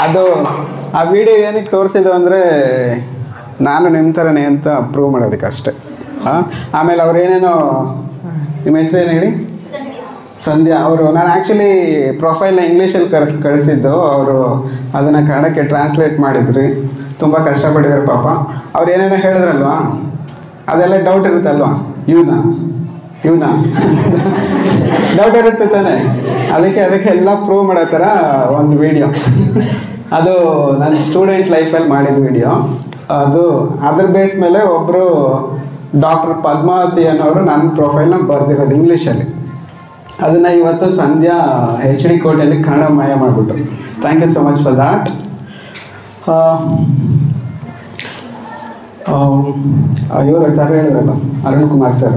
ಅದು ಆ ವಿಡಿಯೋ ಏನಕ್ಕೆ ತೋರಿಸಿದ್ದು ಅಂದರೆ ನಾನು ನಿಮ್ಮ ಥರನೇ ಅಂತ ಪ್ರೂವ್ ಮಾಡೋದಕ್ಕೆ ಅಷ್ಟೇ ಹಾಂ ಆಮೇಲೆ ಅವ್ರು ಏನೇನೋ ನಿಮ್ಮ ಹೆಸರು ಏನು ಹೇಳಿ ಸಂಧ್ಯಾ ಅವರು ನಾನು ಆ್ಯಕ್ಚುಲಿ ಪ್ರೊಫೈಲ್ನ ಇಂಗ್ಲೀಷಲ್ಲಿ ಕರ್ ಕಳಿಸಿದ್ದು ಅವರು ಅದನ್ನು ಕನ್ನಡಕ್ಕೆ ಟ್ರಾನ್ಸ್ಲೇಟ್ ಮಾಡಿದ್ರಿ ತುಂಬ ಕಷ್ಟಪಟ್ಟಿದ್ದಾರೆ ಪಾಪ ಅವ್ರು ಏನೇನೋ ಹೇಳಿದ್ರಲ್ವಾ ಅದೆಲ್ಲ ಡೌಟ್ ಇರುತ್ತಲ್ವಾ ಇವನಾ ಇವನಾ ಡೌಟ್ ಇರುತ್ತೆ ತಾನೆ ಅದಕ್ಕೆ ಅದಕ್ಕೆ ಎಲ್ಲ ಪ್ರೂವ್ ಮಾಡೋ ಥರ ಒಂದು ವಿಡಿಯೋ ಅದು ನನ್ನ ಸ್ಟೂಡೆಂಟ್ ಲೈಫಲ್ಲಿ ಮಾಡಿದ ವಿಡಿಯೋ ಅದು ಅದ್ರ ಬೇಸ್ ಮೇಲೆ ಒಬ್ಬರು ಡಾಕ್ಟರ್ ಪದ್ಮಾವತಿ ಅನ್ನೋರು ನನ್ನ ಪ್ರೊಫೈಲ್ನ ಬರೆದಿರೋದು ಇಂಗ್ಲೀಷಲ್ಲಿ ಅದನ್ನು ಇವತ್ತು ಸಂಧ್ಯಾ ಎಚ್ ಡಿ ಕೋಟೆಯಲ್ಲಿ ಕನ್ನಡ ಮಯ ಮಾಡಿಬಿಟ್ರು thank you so much for that ಇವರು ಸರ್ ಹೇಳಿದ್ರಲ್ಲ ಅರುಣ್ ಕುಮಾರ್ ಸರ್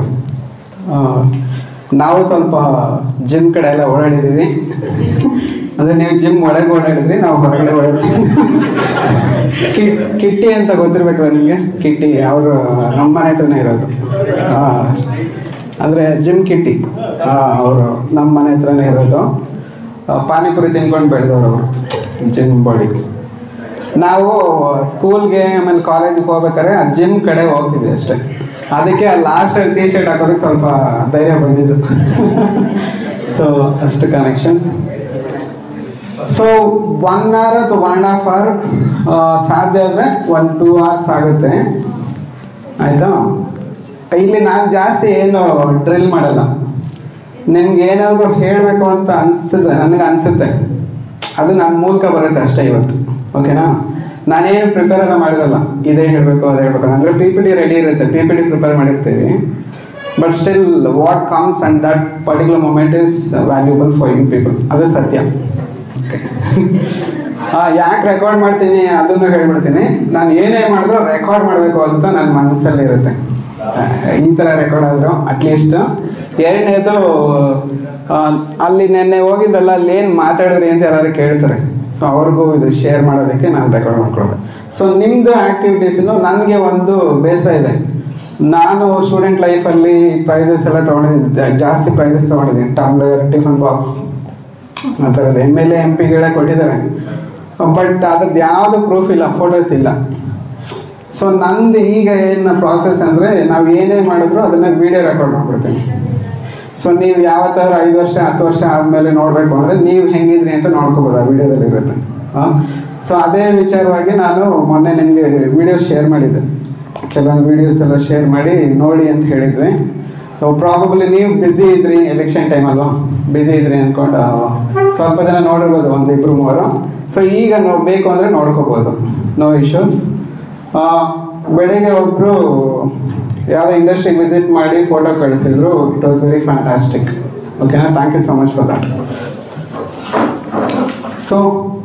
ನಾವು ಸ್ವಲ್ಪ ಜಿಮ್ ಕಡೆ ಎಲ್ಲ ಓಡಾಡಿದ್ದೀವಿ ಅಂದರೆ ನೀವು ಜಿಮ್ ಒಳಗೆ ಓಡಾಡಿದ್ರಿ ನಾವು ಹೊರಗಡೆ ಓಡಾಡಿದ್ವಿ ಕಿ- ಕಿಟ್ಟಿ ಅಂತ ಗೊತ್ತಿರ್ಬೇಕಲ್ಲ ನಿಮಗೆ ಕಿಟ್ಟಿ ಅವರು ನಮ್ಮ ಮನೆ ಹತ್ರನೇ ಇರೋದು ಅಂದರೆ ಜಿಮ್ ಕಿಟ್ಟಿ ಅವರು ನಮ್ಮ ಮನೆ ಹತ್ರನೇ ಇರೋದು ಆ, ಪಾನಿಪುರಿ ತಿನ್ಕೊಂಡು ಬೆಳೆದವರು ಅವರು ಜಿಮ್ ಬಾಡಿ ನಾವು ಸ್ಕೂಲ್ಗೆ ಆಮೇಲೆ ಕಾಲೇಜಿಗೆ ಹೋಗ್ಬೇಕಾದ್ರೆ ಆ ಜಿಮ್ ಕಡೆ ಹೋಗ್ತಿದ್ವಿ ಅಷ್ಟೇ ಅದಕ್ಕೆ ಲಾಸ್ಟ್ ಟಿ ಶರ್ಟ್ ಹಾಕೋದಕ್ಕೆ ಸ್ವಲ್ಪ ಧೈರ್ಯ ಬಂದಿದ್ದು ಸೊ ಅಷ್ಟು ಕನೆಕ್ಷನ್ಸ್ ಸೊ ಒನ್ ಅವರ್ ಅಥವಾ ಒನ್ ಆ್ಯಂಡ್ ಹಾಫ್ ಅವರ್ ಸಾಧ್ಯ ಆದರೆ ಒನ್ ಟೂ ಅವರ್ಸ್ ಆಗುತ್ತೆ ಆಯಿತಾ ಇಲ್ಲಿ ನಾನು ಜಾಸ್ತಿ ಏನು ಡ್ರಿಲ್ ಮಾಡಲ್ಲ ನಿಮ್ಗೆ ಏನಾದರೂ ಹೇಳಬೇಕು ಅಂತ ಅನಿಸುತ್ತೆ ನನಗೆ ಅನಿಸುತ್ತೆ ಅದು ನನ್ನ ಮೂಲಕ ಬರುತ್ತೆ ಅಷ್ಟೇ ಇವತ್ತು ಓಕೆನಾ ನಾನೇನು ಪ್ರಿಪೇರ್ ಎಲ್ಲ ಮಾಡಿರಲ್ಲ ಇದೇ ಹೇಳಬೇಕು ಅದೇ ಹೇಳಬೇಕು ಅಂದರೆ ಪಿ ಪಿ ಡಿ ರೆಡಿ ಇರುತ್ತೆ ಪಿ ಪಿ ಡಿ ಪ್ರಿಪೇರ್ ಮಾಡಿರ್ತೀವಿ but still what comes and that particular moment is valuable for you people ಅದು ಸತ್ಯ ಯಾಕೆ ರೆಕಾರ್ಡ್ ಮಾಡ್ತೀನಿ ಅದನ್ನು ಹೇಳ್ಬಿಡ್ತೀನಿ ನಾನು ಏನೇ ಮಾಡಿದ್ರು ರೆಕಾರ್ಡ್ ಮಾಡಬೇಕು ಅಂತ ನನ್ನ ಮನಸ್ಸಲ್ಲಿ ಇರುತ್ತೆ ಆ, ಈ ಥರ ರೆಕಾರ್ಡ್ ಆದರೂ ಅಟ್ಲೀಸ್ಟ್ ಎರಡನೇದು ಆ, ಅಲ್ಲಿ ನೆನ್ನೆ ಹೋಗಿದ್ರಲ್ಲ ಅಲ್ಲಿ ಏನು ಮಾತಾಡಿದ್ರಿ ಅಂತ ಯಾರು ಕೇಳ್ತಾರೆ ಸೊ ಅವ್ರಿಗೂ ಇದು ಶೇರ್ ಮಾಡೋದಕ್ಕೆ ನಾನು ರೆಕಾರ್ಡ್ ಮಾಡ್ಕೊಳ್ಬೇಕು ಸೊ ನಿಮ್ಮದು ಆ್ಯಕ್ಟಿವಿಟೀಸಿಂದು ನನಗೆ ಒಂದು ಬೇಸರ ಇದೆ ನಾನು ಸ್ಟೂಡೆಂಟ್ ಲೈಫಲ್ಲಿ ಪ್ರೈಸಸ್ ಎಲ್ಲ ತೊಗೊಂಡಿದ್ದೆ ಜಾಸ್ತಿ ಪ್ರೈಸಸ್ ತೊಗೊಂಡಿದ್ದೀನಿ ಟಮ್ಲರ್ ಟಿಫನ್ ಬಾಕ್ಸ್ ಆ ಥರದ್ದು ಎಮ್ ಎಲ್ ಎ ಎಂ ಪಿಗಳೇ ಕೊಟ್ಟಿದ್ದಾರೆ ಬಟ್ ಅದ್ರದ್ದು ಯಾವುದು ಪ್ರೂಫ್ ಇಲ್ಲ ಫೋಟೋಸ್ ಇಲ್ಲ ಸೊ ನಂದು ಈಗ ಏನು ಪ್ರಾಸೆಸ್ ಅಂದರೆ ನಾವು ಏನೇ ಮಾಡಿದ್ರು ಅದನ್ನು ವೀಡಿಯೋ ರೆಕಾರ್ಡ್ ಮಾಡ್ಬಿಡ್ತೀನಿ ಸೊ ನೀವು ಯಾವತ್ತಾದ್ರೂ ಐದು ವರ್ಷ ಹತ್ತು ವರ್ಷ ಆದಮೇಲೆ ನೋಡಬೇಕು ಅಂದರೆ ನೀವು ಹೆಂಗಿದ್ರಿ ಅಂತ ನೋಡ್ಕೋಬೋದು ಆ ವಿಡಿಯೋದಲ್ಲಿ ಇರುತ್ತೆ ಸೊ ಅದೇ ವಿಚಾರವಾಗಿ ನಾನು ಮೊನ್ನೆ ನಿಮಗೆ ವಿಡಿಯೋ ಶೇರ್ ಮಾಡಿದ್ದೆ ಕೆಲವೊಂದು ವೀಡಿಯೋಸ್ ಎಲ್ಲ ಶೇರ್ ಮಾಡಿ ನೋಡಿ ಅಂತ ಹೇಳಿದ್ವಿ ಸೊ ಪ್ರಾಬಬ್ಲಿ ನೀವು ಬ್ಯುಸಿ ಇದ್ರಿ ಎಲೆಕ್ಷನ್ ಟೈಮ್ ಅಲ್ವಾ ಬ್ಯುಸಿ ಇದ್ರಿ ಅಂದ್ಕೊಂಡು ಸ್ವಲ್ಪ ಜನ ನೋಡಿರ್ಬೋದು ಒಂದು ಇಬ್ಬರು ಮೂವರು ಸೊ ಈಗ ನಾವು ಬೇಕು ಅಂದರೆ ನೋಡ್ಕೋಬೋದು ನೋ ಇಶ್ಯೂಸ್ ಬೆಳಿಗ್ಗೆ ಒಬ್ಬರು ಯಾವ ಇಂಡಸ್ಟ್ರಿಗೆ ವಿಸಿಟ್ ಮಾಡಿ ಫೋಟೋ ಕಳಿಸಿದ್ರು ಇಟ್ ವಾಸ್ ವೆರಿ ಫ್ಯಾಂಟಾಸ್ಟಿಕ್ ಓಕೆನಾ thank you so much for that so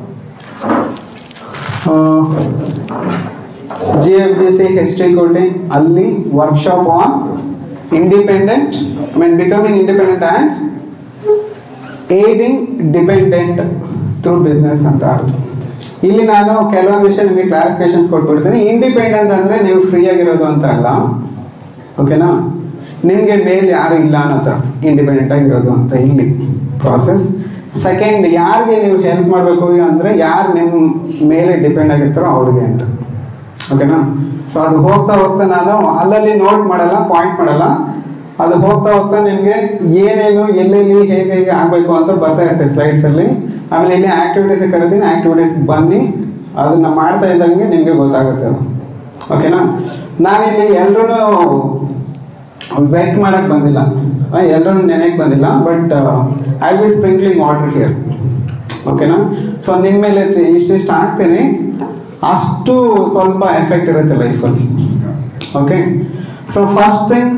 G F G C H T ಕೋಟೆ ಅಲ್ಲಿ workshop on independent I mean becoming independent and aiding dependent through business ಅಂತ ಅರ್ಥ ಇಲ್ಲಿ ನಾನು ಕೆಲವೊಂದು ವಿಷಯ ನಿಮಗೆ ಕ್ಲಾರಿಫಿಕೇಶನ್ಸ್ ಕೊಟ್ಬಿಡ್ತೀನಿ ಇಂಡಿಪೆಂಡೆಂಟ್ ಅಂದರೆ ನೀವು ಫ್ರೀ ಆಗಿರೋದು ಅಂತ ಅಲ್ಲ ಓಕೆನಾ ನಿಮಗೆ ಮೇಲೆ ಯಾರು ಇಲ್ಲ ಅನ್ನೋ ಥರ ಇಂಡಿಪೆಂಡೆಂಟ್ ಆಗಿರೋದು ಅಂತ ಇಲ್ಲಿ ಪ್ರಾಸೆಸ್ ಸೆಕೆಂಡ್ ಯಾರಿಗೆ ನೀವು ಹೆಲ್ಪ್ ಮಾಡಬೇಕು ಅಂದರೆ ಯಾರು ನಿಮ್ಮ ಮೇಲೆ ಡಿಪೆಂಡ್ ಆಗಿರ್ತಾರೋ ಅವ್ರಿಗೆ ಅಂತ ಓಕೆನಾ ಸೊ ಅದು ಹೋಗ್ತಾ ಹೋಗ್ತಾ ನಾನು ಅಲ್ಲಲ್ಲಿ ನೋಟ್ ಮಾಡಲ್ಲ ಪಾಯಿಂಟ್ ಮಾಡಲ್ಲ ಅದು ಹೋಗ್ತಾ ಹೋಗ್ತಾ ನಿಮಗೆ ಏನೇನು ಎಲ್ಲೆಲ್ಲಿ ಹೇಗೆ ಹೇಗೆ ಆಗಬೇಕು ಅಂತ ಬರ್ತಾ ಇರ್ತದೆ ಸ್ಲೈಡ್ಸಲ್ಲಿ ಆಮೇಲೆ ಇಲ್ಲಿ ಆ್ಯಕ್ಟಿವಿಟೀಸ್ ಕರಿತೀನಿ ಆ್ಯಕ್ಟಿವಿಟೀಸ್ ಬನ್ನಿ ಅದನ್ನ ಮಾಡ್ತಾ ಇದ್ದಂಗೆ ನಿಮಗೆ ಗೊತ್ತಾಗುತ್ತೆ ಅದು ಓಕೆನಾ ನಾನಿಲ್ಲಿ ಎಲ್ಲರೂ ವೆಟ್ ಮಾಡಕ್ಕೆ ಬಂದಿಲ್ಲ ಎಲ್ಲರೂ ನೆನೆಗೆ ಬಂದಿಲ್ಲ but I be sprinkling water here ಓಕೆನಾ ಸೊ ನಿಮ್ಮ ಮೇಲೆ ಇಷ್ಟಿಷ್ಟು ಹಾಕ್ತೀನಿ ಅಷ್ಟು ಸ್ವಲ್ಪ ಎಫೆಕ್ಟ್ ಇರುತ್ತೆ ಲೈಫಲ್ಲಿ okay so first thing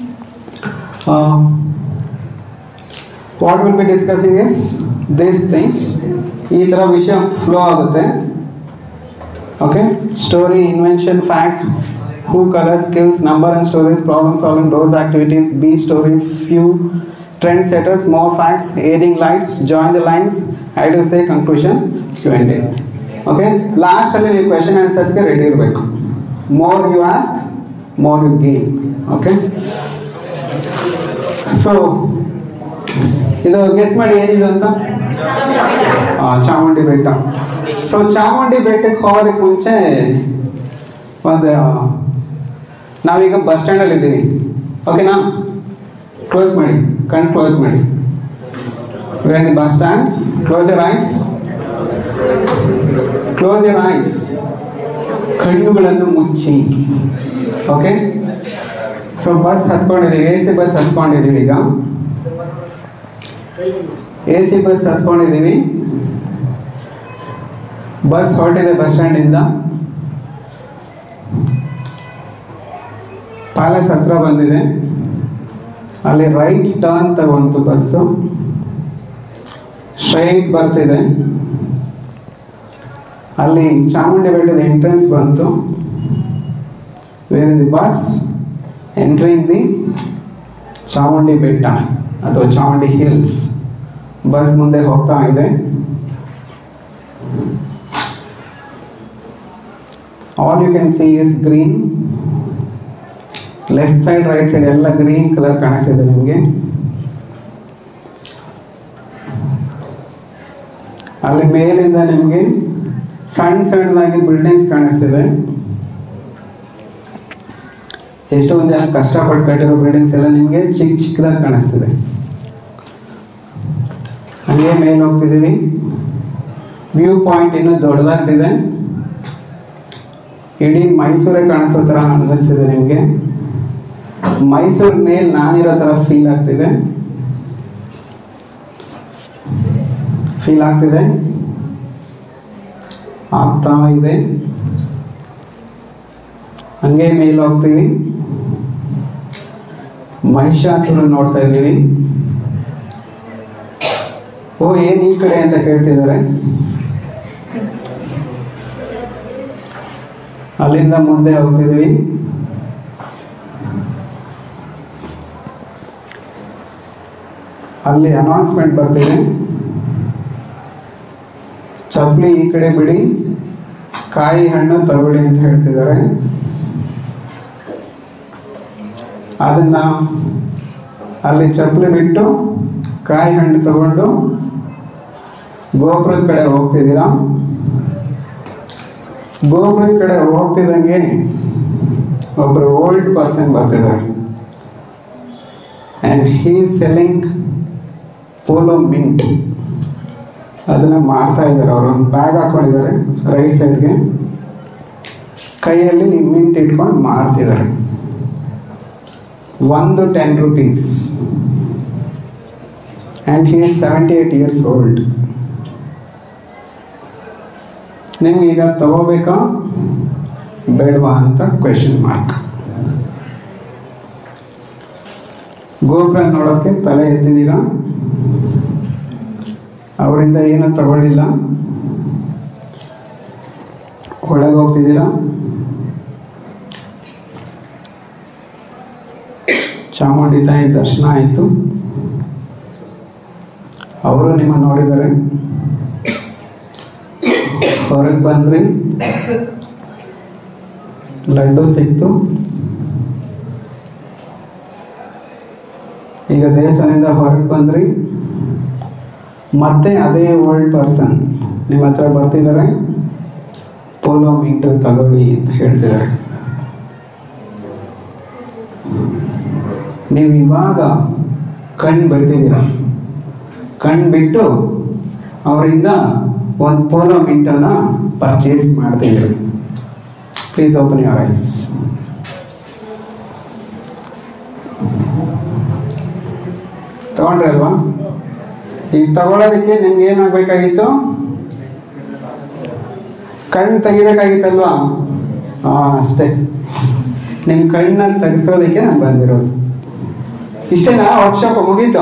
what will be discussing is this things ಈ ಥರ ವಿಷಯ ಫ್ಲೋ ಆಗುತ್ತೆ okay story invention facts who colors skills number and stories problem solving those activity b story few trend setters more facts aiding lights join the lines i will say conclusion q&a okay ಲಾಸ್ಟಲ್ಲಿ ನೀವು question ಆನ್ಸರ್ಸ್ಗೆ ready ಇರಬೇಕು more you ask more you gain okay so ಇದು guess ಮಾಡಿ ಏನಿದೆ ಅಂತ ಆ, ಚಾಮುಂಡಿ ಬೆಟ್ಟ ಸೊ ಚಾಮುಂಡಿ ಬೆಟ್ಟಕ್ಕೆ ಹೋಗೋದಕ್ಕೆ ಮುಂಚೆ ಒಂದು ನಾವೀಗ ಬಸ್ ಸ್ಟ್ಯಾಂಡಲ್ಲಿ ಇದ್ದೀವಿ ಓಕೆನಾ ಕ್ಲೋಸ್ ಮಾಡಿ ಕಣ್ ಕ್ಲೋಸ್ ಮಾಡಿ when bus stand close your eyes close your eyes ಕಣ್ಣುಗಳನ್ನು ಮುಚ್ಚಿ ಓಕೆ ಸೊ ಬಸ್ ಹತ್ಕೊಂಡಿದ್ದೀವಿ ಎ ಸಿ ಬಸ್ ಹತ್ಕೊಂಡಿದ್ದೀವಿ ಈಗ ಎ ಸಿ ಬಸ್ ಹತ್ಕೊಂಡಿದ್ದೀವಿ ಬಸ್ ಹೊರಟಿದೆ ಬಸ್ ಸ್ಟ್ಯಾಂಡಿಂದ ಪ್ಯಾಲೇಸ್ ಹತ್ರ ಬಂದಿದೆ ಅಲ್ಲಿ ರೈಟ್ ಟರ್ನ್ ತಗೊಂತು ಬಸ್ಸು ಸ್ಟ್ರೈಟ್ ಬರ್ತಿದೆ ಅಲ್ಲಿ ಚಾಮುಂಡಿ ಬೆಟ್ಟದ ಎಂಟ್ರೆನ್ಸ್ ಬಂತು where the bus entering the Chamundi Betta ಅಥವಾ ಚಾಮುಂಡಿ ಹಿಲ್ಸ್ ಬಸ್ ಮುಂದೆ ಹೋಗ್ತಾ ಇದೆ all you can see is green left side right side ಎಲ್ಲ ಗ್ರೀನ್ ಕಲರ್ ಕಾಣಿಸ್ತಿದೆ ನಿಮಗೆ ಅಲ್ಲಿ ಮೇಲಿಂದ ನಿಮಗೆ ಸಣ್ಣ ಸಣ್ಣದಾಗಿ ಬಿಲ್ಡಿಂಗ್ಸ್ ಕಾಣಿಸ್ತಿದೆ ಎಷ್ಟೊಂದು ಜನ ಕಷ್ಟಪಟ್ಟು ಕಟ್ಟಿರೋ ಬಿಲ್ಡಿಂಗ್ಸ್ ಎಲ್ಲ ನಿಮಗೆ ಚಿಕ್ಕ ಚಿಕ್ಕದಾಗಿ ಕಾಣಿಸ್ತಿದೆ ಹಂಗೆ ಮೇಲೆ ಹೋಗ್ತಿದ್ದೀವಿ ವ್ಯೂ ಪಾಯಿಂಟ್ ಇನ್ನೂ ದೊಡ್ಡದಾಗ್ತಿದೆ ಇಡೀ ಮೈಸೂರೇ ಕಾಣಿಸೋ ಥರ ಅನ್ನಿಸ್ತಿದೆ ನಿಮಗೆ ಮೈಸೂರು ಮೇಲೆ ನಾನಿರೋ ಥರ ಫೀಲ್ ಆಗ್ತಿದೆ ಫೀಲ್ ಆಗ್ತಿದೆ ಆಗ್ತಾ ಇದೆ ಹಂಗೆ ಮೇಲೆ ಹೋಗ್ತೀವಿ ಮಹಿಷಾಸುರ ನೋಡ್ತಾ ಇದ್ದೀವಿ ಓ ಏನು ಈ ಕಡೆ ಅಂತ ಕೇಳ್ತಿದ್ದಾರೆ ಅಲ್ಲಿಂದ ಮುಂದೆ ಹೋಗ್ತಿದ್ದೀವಿ ಅಲ್ಲಿ ಅನೌನ್ಸ್ಮೆಂಟ್ ಬರ್ತಿದೆ ಚಪ್ಪಲಿ ಈ ಕಡೆ ಬಿಡಿ ಕಾಯಿ ಹಣ್ಣು ತಗೊಳ್ಳಿ ಅಂತ ಹೇಳ್ತಿದ್ದಾರೆ ಅದನ್ನ ಅಲ್ಲಿ ಚಪ್ಪಲಿ ಬಿಟ್ಟು ಕಾಯಿ ಹಣ್ಣು ತಗೊಂಡು ಗೋಪುರದ ಕಡೆ ಹೋಗ್ತಿದ್ದೀರಾ ಗೋಪುರದ ಕಡೆ ಹೋಗ್ತಿದ್ದಂಗೆ ಒಬ್ಬರು ಓಲ್ಡ್ ಪರ್ಸನ್ ಬರ್ತಿದ್ದಾರೆ and he selling Polo mint ಅದನ್ನ ಮಾರ್ತಾ ಇದ್ದಾರೆ ಅವರು ಒಂದು ಬ್ಯಾಗ್ ಹಾಕೊಂಡಿದ್ದಾರೆ ರೈಟ್ ಸೈಡ್ಗೆ ಕೈಯಲ್ಲಿ ಮಿಂಟ್ ಇಟ್ಕೊಂಡು ಮಾರ್ತಿದ್ದಾರೆ ಒಂದು ten rupees and he is seventy eight years old ನಿಮ್ಗೆ ಈಗ ತಗೋಬೇಕಾ ಬೇಡವಾ ಅಂತ ಕ್ವೆಶನ್ ಮಾರ್ಕ್ ಗೋಪುರ ನೋಡೋಕ್ಕೆ ತಲೆ ಎತ್ತಿದ್ದೀರಾ ಅವರಿಂದ ಏನೂ ತಗೊಳ್ಳಿಲ್ಲ ಒಳಗೆ ಹೋಗ್ತಿದ್ದೀರಾ ಚಾಮುಂಡಿ ತಾಯಿ ದರ್ಶನ ಆಯಿತು ಅವರು ನಿಮ್ಮ ನೋಡಿದ್ದಾರೆ ಹೊರಗೆ ಬಂದ್ರಿ ಲಡ್ಡು ಸಿಕ್ತು ಈಗ ದೇವಸ್ಥಾನದಿಂದ ಹೊರಗೆ ಬಂದ್ರಿ ಮತ್ತೆ ಅದೇ ಓಲ್ಡ್ ಪರ್ಸನ್ ನಿಮ್ಮ ಹತ್ರ ಬರ್ತಿದ್ದಾರೆ ಪೋಲೋ ಮಿಂಟು ತಗೊಳ್ಳಿ ಅಂತ ಹೇಳ್ತಿದ್ದಾರೆ ನೀವು ಇವಾಗ ಕಣ್ಣು ಬಿಡ್ತಿದ್ದೀರ ಕಣ್ಣು ಬಿಟ್ಟು ಅವರಿಂದ ಒಂದು ಪೋಲೋ ಮಿಂಟನ್ನು ಪರ್ಚೇಸ್ ಮಾಡ್ತಿದ್ದೀರಿ ಪ್ಲೀಸ್ ಓಪನ್ ಯುವರ್ ಐಸ್ ತಗೊಂಡ್ರಲ್ವಾ ಈಗ ತಗೊಳ್ಳೋದಕ್ಕೆ ನಿಮ್ಗೆ ಏನಾಗಬೇಕಾಗಿತ್ತು ಕಣ್ಣು ತೆಗಿಬೇಕಾಗಿತ್ತಲ್ವಾ ಹಾಂ ಅಷ್ಟೇ ನಿಮ್ಮ ಕಣ್ಣನ್ನ ತೆಗಿಸೋದಕ್ಕೆ ನಾನು ಬಂದಿರೋದು ಇಷ್ಟೇನಾ ವರ್ಕ್ಶಾಪ್ ಮುಗೀತು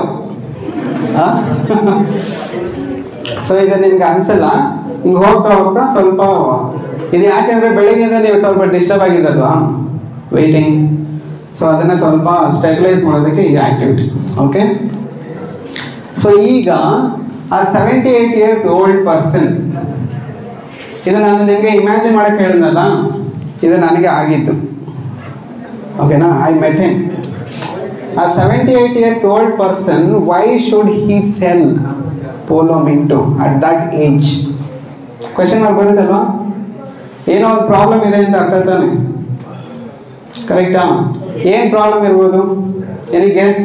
ಸೊ ಇದು ನಿಮ್ಗೆ ಅನ್ಸಲ್ಲ ಹಿಂಗೆ ಹೋಗ್ತಾ ಹೋಗ್ತಾ ಸ್ವಲ್ಪ ಇದು ಯಾಕೆಂದ್ರೆ ಬೆಳಿಗ್ಗೆಯಿಂದ ನೀವು ಸ್ವಲ್ಪ ಡಿಸ್ಟರ್ಬ್ ಆಗಿದ್ದಲ್ವಾ ವೆಯ್ಟಿಂಗ್ ಸೊ ಅದನ್ನ ಸ್ವಲ್ಪ ಸ್ಟೆಬಿಲೈಸ್ ಮಾಡೋದಕ್ಕೆ ಈ ಆಕ್ಟಿವಿಟಿ ಓಕೆ ಸೊ ಈಗ ಆ seventy eight years old person ಇದು ನಾನು ನಿಮಗೆ ಇಮ್ಯಾಜಿನ್ ಮಾಡಕ್ಕೆ ಹೇಳಿದ್ನಲ್ಲ ಇದು ನನಗೆ ಆಗಿತ್ತು ಓಕೆನಾ I met him a seventy eight years old person why should he sell Polo mint at that age question mark ಬರುತ್ತಲ್ವಾ ಏನೋ ಒಂದು ಪ್ರಾಬ್ಲಮ್ ಇದೆ ಅಂತ ಅರ್ಥ ತಾನೆ ಕರೆಕ್ಟಾ ಏನ್ ಪ್ರಾಬ್ಲಮ್ ಇರ್ಬೋದು ಎನಿ ಗೆಸ್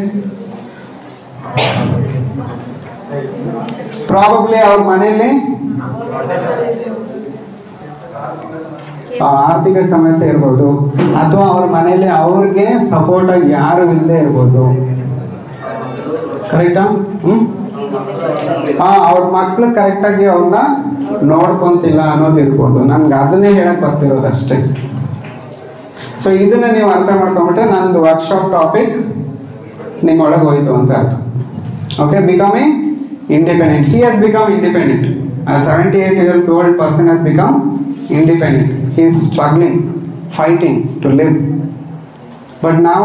ಪ್ರಾಬಬ್ಲಿ ಅವ್ರ ಮನೆಯಲ್ಲಿ ಆ, ಆರ್ಥಿಕ ಸಮಸ್ಯೆ ಇರ್ಬೋದು ಅಥವಾ ಅವ್ರ ಮನೆಯಲ್ಲಿ ಅವ್ರಿಗೆ ಸಪೋರ್ಟ್ ಆಗಿ ಯಾರು ಇಲ್ಲದೆ ಇರ್ಬೋದು ಕರೆಕ್ಟಾ ಹ್ಮ್ ಹಾ ಅವ್ರ ಮಕ್ಳು ಕರೆಕ್ಟಾಗಿ ಅವ್ರನ್ನ ನೋಡ್ಕೊಂತಿಲ್ಲ ಅನ್ನೋದು ಇರ್ಬೋದು ನನ್ಗೆ ಅದನ್ನೇ ಹೇಳಕ್ ಬರ್ತಿರೋದು ಅಷ್ಟೇ ಸೊ ಇದನ್ನ ನೀವು ಅರ್ಥ ಮಾಡ್ಕೊಂಡ್ಬಿಟ್ರೆ ನಂದು ವರ್ಕ್ಶಾಪ್ ಟಾಪಿಕ್ ನಿಮ್ಮೊಳಗೆ ಹೋಯ್ತು ಅಂತ ಅರ್ಥ okay becoming independent he has become independent seventy eight years old person has become independent he is struggling fighting to live but ನಾವು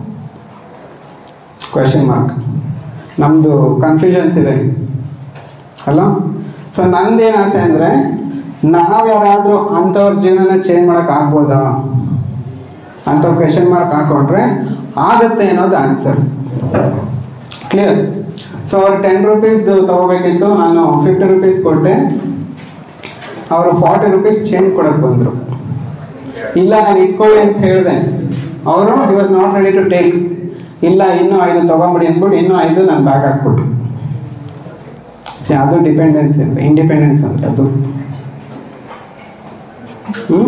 ಕ್ವೆಶನ್ ಮಾರ್ಕ್ ನಮ್ಮದು ಕನ್ಫ್ಯೂಷನ್ಸ್ ಇದೆ ಅಲ್ಲ ಸೊ ನಂದೇನು ಆಸೆ ಅಂದರೆ ನಾವು ಯಾರಾದರೂ ಅಂಥವ್ರ ಜೀವನನ ಚೇಂಜ್ ಮಾಡೋಕೆ ಆಗ್ಬೋದಾ ಅಂತ ಕ್ವೆಶನ್ ಮಾರ್ಕ್ ಹಾಕೊಂಡ್ರೆ ಆಗತ್ತೆ ಅನ್ನೋದು ಆನ್ಸರ್ ಕ್ಲಿಯರ್ ಸೊ ಅವ್ರು ಟೆನ್ ರುಪೀಸ್ ತಗೋಬೇಕಿತ್ತು ನಾನು ಫಿಫ್ಟಿ ರುಪೀಸ್ ಕೊಟ್ಟೆ ಅವರು ಫಾರ್ಟಿ ರುಪೀಸ್ ಚೇಂಜ್ ಕೊಡಕ್ಕೆ ಬಂದರು ಇಲ್ಲ ನಾನು ಇಟ್ಕೊಳ್ಳಿ ಅಂತ ಹೇಳಿದೆ ಅವರು he was not ready to take ಇಲ್ಲ ಇನ್ನೂ ಐದು ತಗೊಂಬಿಡಿ ಅಂದ್ಬಿಟ್ಟು ಇನ್ನೂ ಐದು ನಾನು ಬ್ಯಾಗ್ ಹಾಕ್ಬಿಟ್ಟು ಸಿ ಅದು ಡಿಪೆಂಡೆನ್ಸಿ ಅಂದರೆ ಇಂಡಿಪೆಂಡೆನ್ಸ್ ಅಂದರೆ ಅದು ಹ್ಞೂ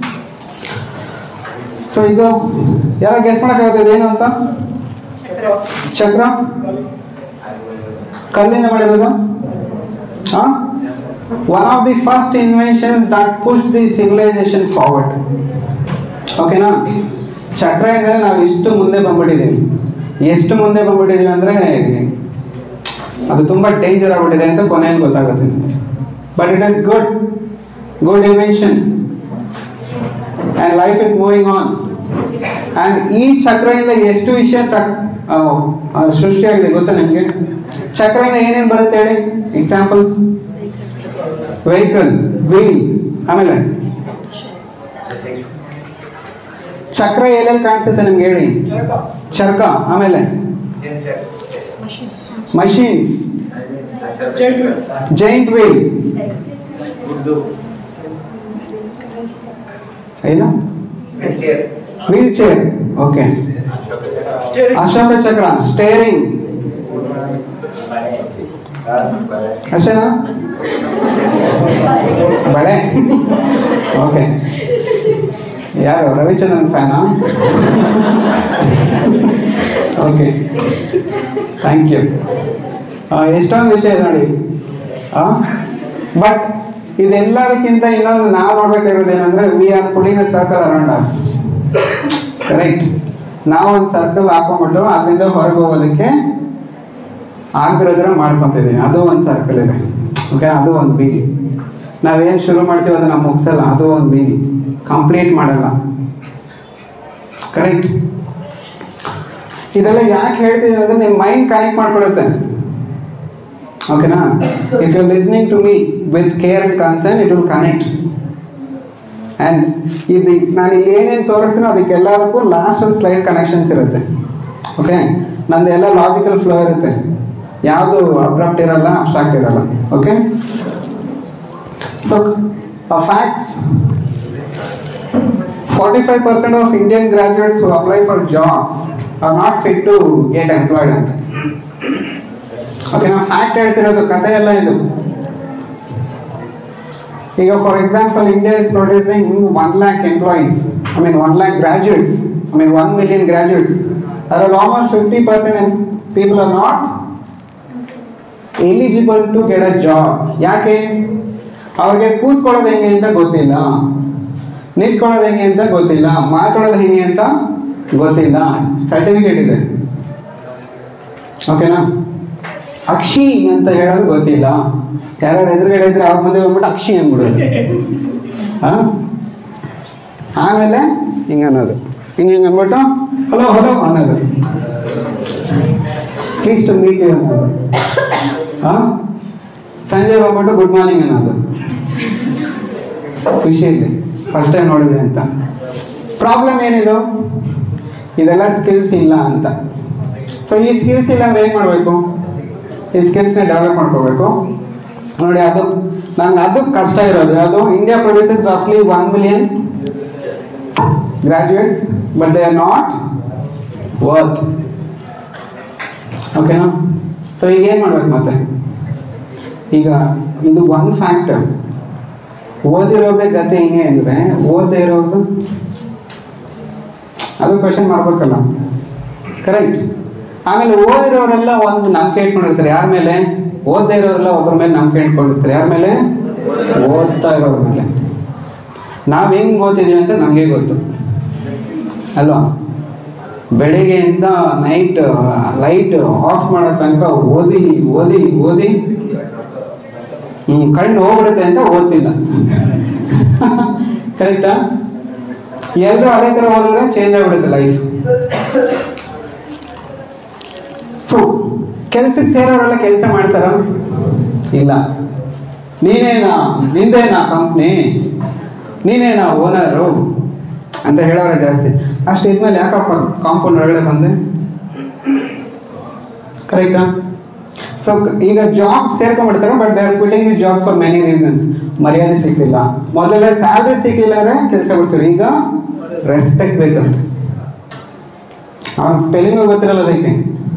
ಸೊ ಇದು ಯಾರೋ ಗೆಸ್ ಮಾಡೋಕ್ಕಾಗುತ್ತೆ ಇದೇನು ಅಂತ ಚಕ್ರ ಕಲ್ಲಿಂದ ಮಾಡಿರೋದು ಹಾಂ one of the first invention that push the civilization forward ಓಕೆನಾ ಚಕ್ರ ಇದ್ರೆ ನಾವು ಇಷ್ಟು ಮುಂದೆ ಬಂದ್ಬಿಟ್ಟಿದ್ದೀವಿ ಎಷ್ಟು ಮುಂದೆ ಬಂದ್ಬಿಟ್ಟಿದ್ದೀವಿ ಅಂದರೆ ಅದು ತುಂಬ ಡೇಂಜರ್ ಆಗ್ಬಿಟ್ಟಿದೆ ಅಂತ ಕೊನೆಯಲ್ಲಿ ಗೊತ್ತಾಗುತ್ತೆ but it is good good invention and life is moving on and ಈ ಚಕ್ರದಿಂದ ಎಷ್ಟು ವಿಷಯ ಚಕ್ ಆ, ಆ, ಸೃಷ್ಟಿಯಾಗಿದೆ ಗೊತ್ತಾ ನಿಮಗೆ ಚಕ್ರದಿಂದ ಏನೇನು ಬರುತ್ತೆ ಹೇಳಿ ಎಕ್ಸಾಂಪಲ್ಸ್ ವೆಹಿಕಲ್ ವೀಲ್ ಆಮೇಲೆ ಚಕ್ರ ಎಲ್ಲೆಲ್ಲಿ ಕಾಣಿಸುತ್ತೆ ನಿಮ್ಗೆ ಹೇಳಿ ಚರ್ಕ ಆಮೇಲೆ ಮಷೀನ್ಸ್ ಜೈಂಟ್ ವೀಲ್ ಏನು wheel chair okay Ashoka Chakra steering ಅಷ್ಟೇನಾ ಬಳೆ ಓಕೆ ಯಾರು ರವಿಚಂದ್ರನ್ ಫ್ಯಾನಾ ಓಕೆ ಥ್ಯಾಂಕ್ ಯು ಎಷ್ಟೊಂದು ವಿಷಯ ಇದೆ ನೋಡಿ ಬಟ್ ಇದೆಲ್ಲದಕ್ಕಿಂತ ಇನ್ನೊಂದು ನಾವು ನೋಡ್ಬೇಕಾಗಿರೋದು ಏನಂದ್ರೆ we are putting circle around us correct ನಾವು ಒಂದು ಸರ್ಕಲ್ ಹಾಕೊಂಡ್ಬಿಟ್ಟು ಅದರಿಂದ ಹೊರಗೆ ಹೋಗೋದಕ್ಕೆ ಆಗ್ದಿರೋದ್ರ ಮಾಡ್ಕೊತಿದ್ದೀವಿ ಅದು ಒಂದು ಸರ್ಕಲ್ ಇದೆ ಓಕೆ ಅದು ಒಂದು ಬೀಗಿ ನಾವೇನು ಶುರು ಮಾಡ್ತೀವಿ ಅದನ್ನ ಮುಗಿಸಲ್ಲ ಅದು ಒಂದು ಬೀಗಿ ಕಂಪ್ಲೀಟ್ ಮಾಡಲ್ಲ ಕರೆಕ್ಟ್ ಇದೆಲ್ಲ ಯಾಕೆ ಹೇಳ್ತಿದ್ದೀನಿ ಅಂದ್ರೆ ನಿಮ್ಮ ಮೈಂಡ್ ಕನೆಕ್ಟ್ ಮಾಡ್ಕೊಳುತ್ತೆ ಓಕೆನಾ if you listening to me with care and concern it will connect and ಇದು ನಾನು ಇಲ್ಲಿ ಏನೇನು ತೋರಿಸ್ತೀನೋ ಅದಕ್ಕೆಲ್ಲದಕ್ಕೂ ಲಾಸ್ಟಲ್ಲಿ ಸ್ಲೈಡ್ ಕನೆಕ್ಷನ್ಸ್ ಇರುತ್ತೆ ಓಕೆ ನಂದು ಎಲ್ಲ ಲಾಜಿಕಲ್ ಫ್ಲೋ ಇರುತ್ತೆ ಯಾವುದು ಅಬ್ರಪ್ಟ್ ಇರಲ್ಲ ಅಬ್ಸ್ಟ್ರಾಕ್ಟ್ ಇರಲ್ಲ okay so facts forty five percent of Indian graduates who apply for jobs are not fit to get employed ಅಂತ ಓಕೆ ನಾವು ಫ್ಯಾಕ್ಟ್ ಹೇಳ್ತಿರೋದು ಕಥೆ ಎಲ್ಲ ಇದು ಈಗ for example India is producing one lakh employees I mean one lakh graduates I mean one million graduates ಅದರಲ್ಲಿ almost fifty percent people are not eligible to get a job ಯಾಕೆ ಅವ್ರಿಗೆ ಕೂತ್ಕೊಳ್ಳೋದು ಹೆಂಗೆ ಅಂತ ಗೊತ್ತಿಲ್ಲ ನಿಂತ್ಕೊಳ್ಳೋದು ಹೆಂಗೆ ಅಂತ ಗೊತ್ತಿಲ್ಲ ಮಾತಾಡೋದು ಹೆಂಗೆ ಅಂತ ಗೊತ್ತಿಲ್ಲ ಸರ್ಟಿಫಿಕೇಟ್ ಇದೆ ಓಕೆನಾ ಅಕ್ಷಿ ಅಂತ ಹೇಳೋದು ಗೊತ್ತಿಲ್ಲ ಯಾರು ಎದುರುಗಡೆ ಇದ್ರೆ ಅವ್ರ ಮುಂದೆ ಹೋಗ್ಬಿಟ್ಟು ಅಕ್ಷಿ ಅಂದ್ಬಿಡೋದು ಹಾ ಆಮೇಲೆ ಹಿಂಗೆ ಅನ್ನೋದು ಹಿಂಗೆ ಹಿಂಗೆ ಅಂದ್ಬಿಟ್ಟು ಹಲೋ ಹಲೋ ಅನ್ನೋದು ಪ್ಲೀಸ್ ಟು ಮೀಟ್ ಯು ಅನ್ನೋದು ಹಾ ಸಂಜೆ ಹೋಗ್ಬಿಟ್ಟು ಗುಡ್ ಮಾರ್ನಿಂಗ್ ಅನ್ನೋದು ಖುಷಿಯಲ್ಲಿ ಫಸ್ಟ್ ಟೈಮ್ ನೋಡಿದೆ ಅಂತ ಪ್ರಾಬ್ಲಮ್ ಏನಿದು ಇದೆಲ್ಲ ಸ್ಕಿಲ್ಸ್ ಇಲ್ಲ ಅಂತ ಸೊ ಈ ಸ್ಕಿಲ್ಸ್ ಇಲ್ಲ ಅಂದ್ರೆ ಏನು ಮಾಡಬೇಕು ಈ ಸ್ಕಿಲ್ಸ್ನ ಡೆವಲಪ್ ಮಾಡ್ಕೋಬೇಕು ನೋಡಿ ಅದು ನಂಗೆ ಅದು ಕಷ್ಟ ಇರೋದು ಅದು ಇಂಡಿಯಾ ಪ್ರೊಡ್ಯೂಸಸ್ ರಫ್ಲಿ one million graduates but they are not worth ಓಕೆನಾ ಸೊ ಈಗ ಏನು ಮಾಡ್ಬೇಕು ಮತ್ತೆ ಈಗ ಇದು ಒನ್ ಫ್ಯಾಕ್ಟರ್ ಓದಿರೋದೇ ಗತಿ ಹಿಂಗೆ ಅಂದರೆ ಓದದೇ ಇರೋದು ಅದು ಕ್ವಶನ್ ಮಾಡ್ಬೇಕಲ್ಲ ಕರೆಕ್ಟ್ ಆಮೇಲೆ ಓದಿರೋರೆಲ್ಲ ಒಂದು ನಂಬಿಕೆ ಇಟ್ಕೊಂಡಿರ್ತಾರೆ ಯಾರ ಮೇಲೆ ಓದದೇ ಇರೋರೆಲ್ಲ ಒಬ್ಬರ ಮೇಲೆ ನಂಬಿಕೆ ಇಟ್ಕೊಂಡಿರ್ತಾರೆ ಯಾರ ಮೇಲೆ ಓದ್ತಾ ಇರೋರ ಮೇಲೆ ನಾವು ಹೆಂಗ್ ಓದಿದೀವಿ ಅಂತ ನಮಗೆ ಗೊತ್ತು ಅಲ್ವಾ ಬೆಳಿಗ್ಗೆಯಿಂದ ನೈಟ್ ಲೈಟ್ ಆಫ್ ಮಾಡೋ ತನಕ ಓದಿ ಓದಿ ಓದಿ ಹ್ಮ್ ಕಣ್ಣು ಹೋಗ್ಬಿಡುತ್ತೆ ಅಂತ ಓದ್ತಿಲ್ಲ ಕರೆಕ್ಟಾ ಎಲ್ಲರೂ ಅದೇ ಥರ ಓದಿದ್ರೆ ಚೇಂಜ್ ಆಗ್ಬಿಡುತ್ತೆ ಲೈಫ್ ಸೊ ಕೆಲ್ಸಕ್ಕೆ ಸೇರೋರೆಲ್ಲ ಕೆಲಸ ಮಾಡ್ತಾರ ಇಲ್ಲ ನೀನೇನಾ ನಿಂದೇನಾ ಕಂಪ್ನಿ ನೀನೇನಾ ಓನರು ಅಂತ ಹೇಳೋರೆ ಜಾಸ್ತಿ ಅಷ್ಟು ಇದ್ಮೇಲೆ ಯಾಕಪ್ಪ ಕಾಂಪೌಂಡ್ ಒಳಗಡೆ ಬಂದೆ ಕರೆಕ್ಟಾ ಸೊ ಈಗ ಜಾಬ್ ಸೇರ್ಕೊಂಡ್ಬಿಡ್ತಾರೆ but they are quitting the jobs for many reasons ಮರ್ಯಾದೆ ಸಿಗ್ತಿಲ್ಲ ಮೊದಲೇ ಸ್ಯಾಲ್ರಿ ಸಿಗ್ಲಿಲ್ಲ ಅಂದ್ರೆ ಕೆಲಸ ಬಿಡ್ತೀವಿ ಈಗ ರೆಸ್ಪೆಕ್ಟ್ ಬೇಕಂತೆ ಅವ್ನ ಸ್ಪೆಲ್ಲಿಂಗ್ ಗೊತ್ತಿರಲ್ಲ ಅದಕ್ಕೆ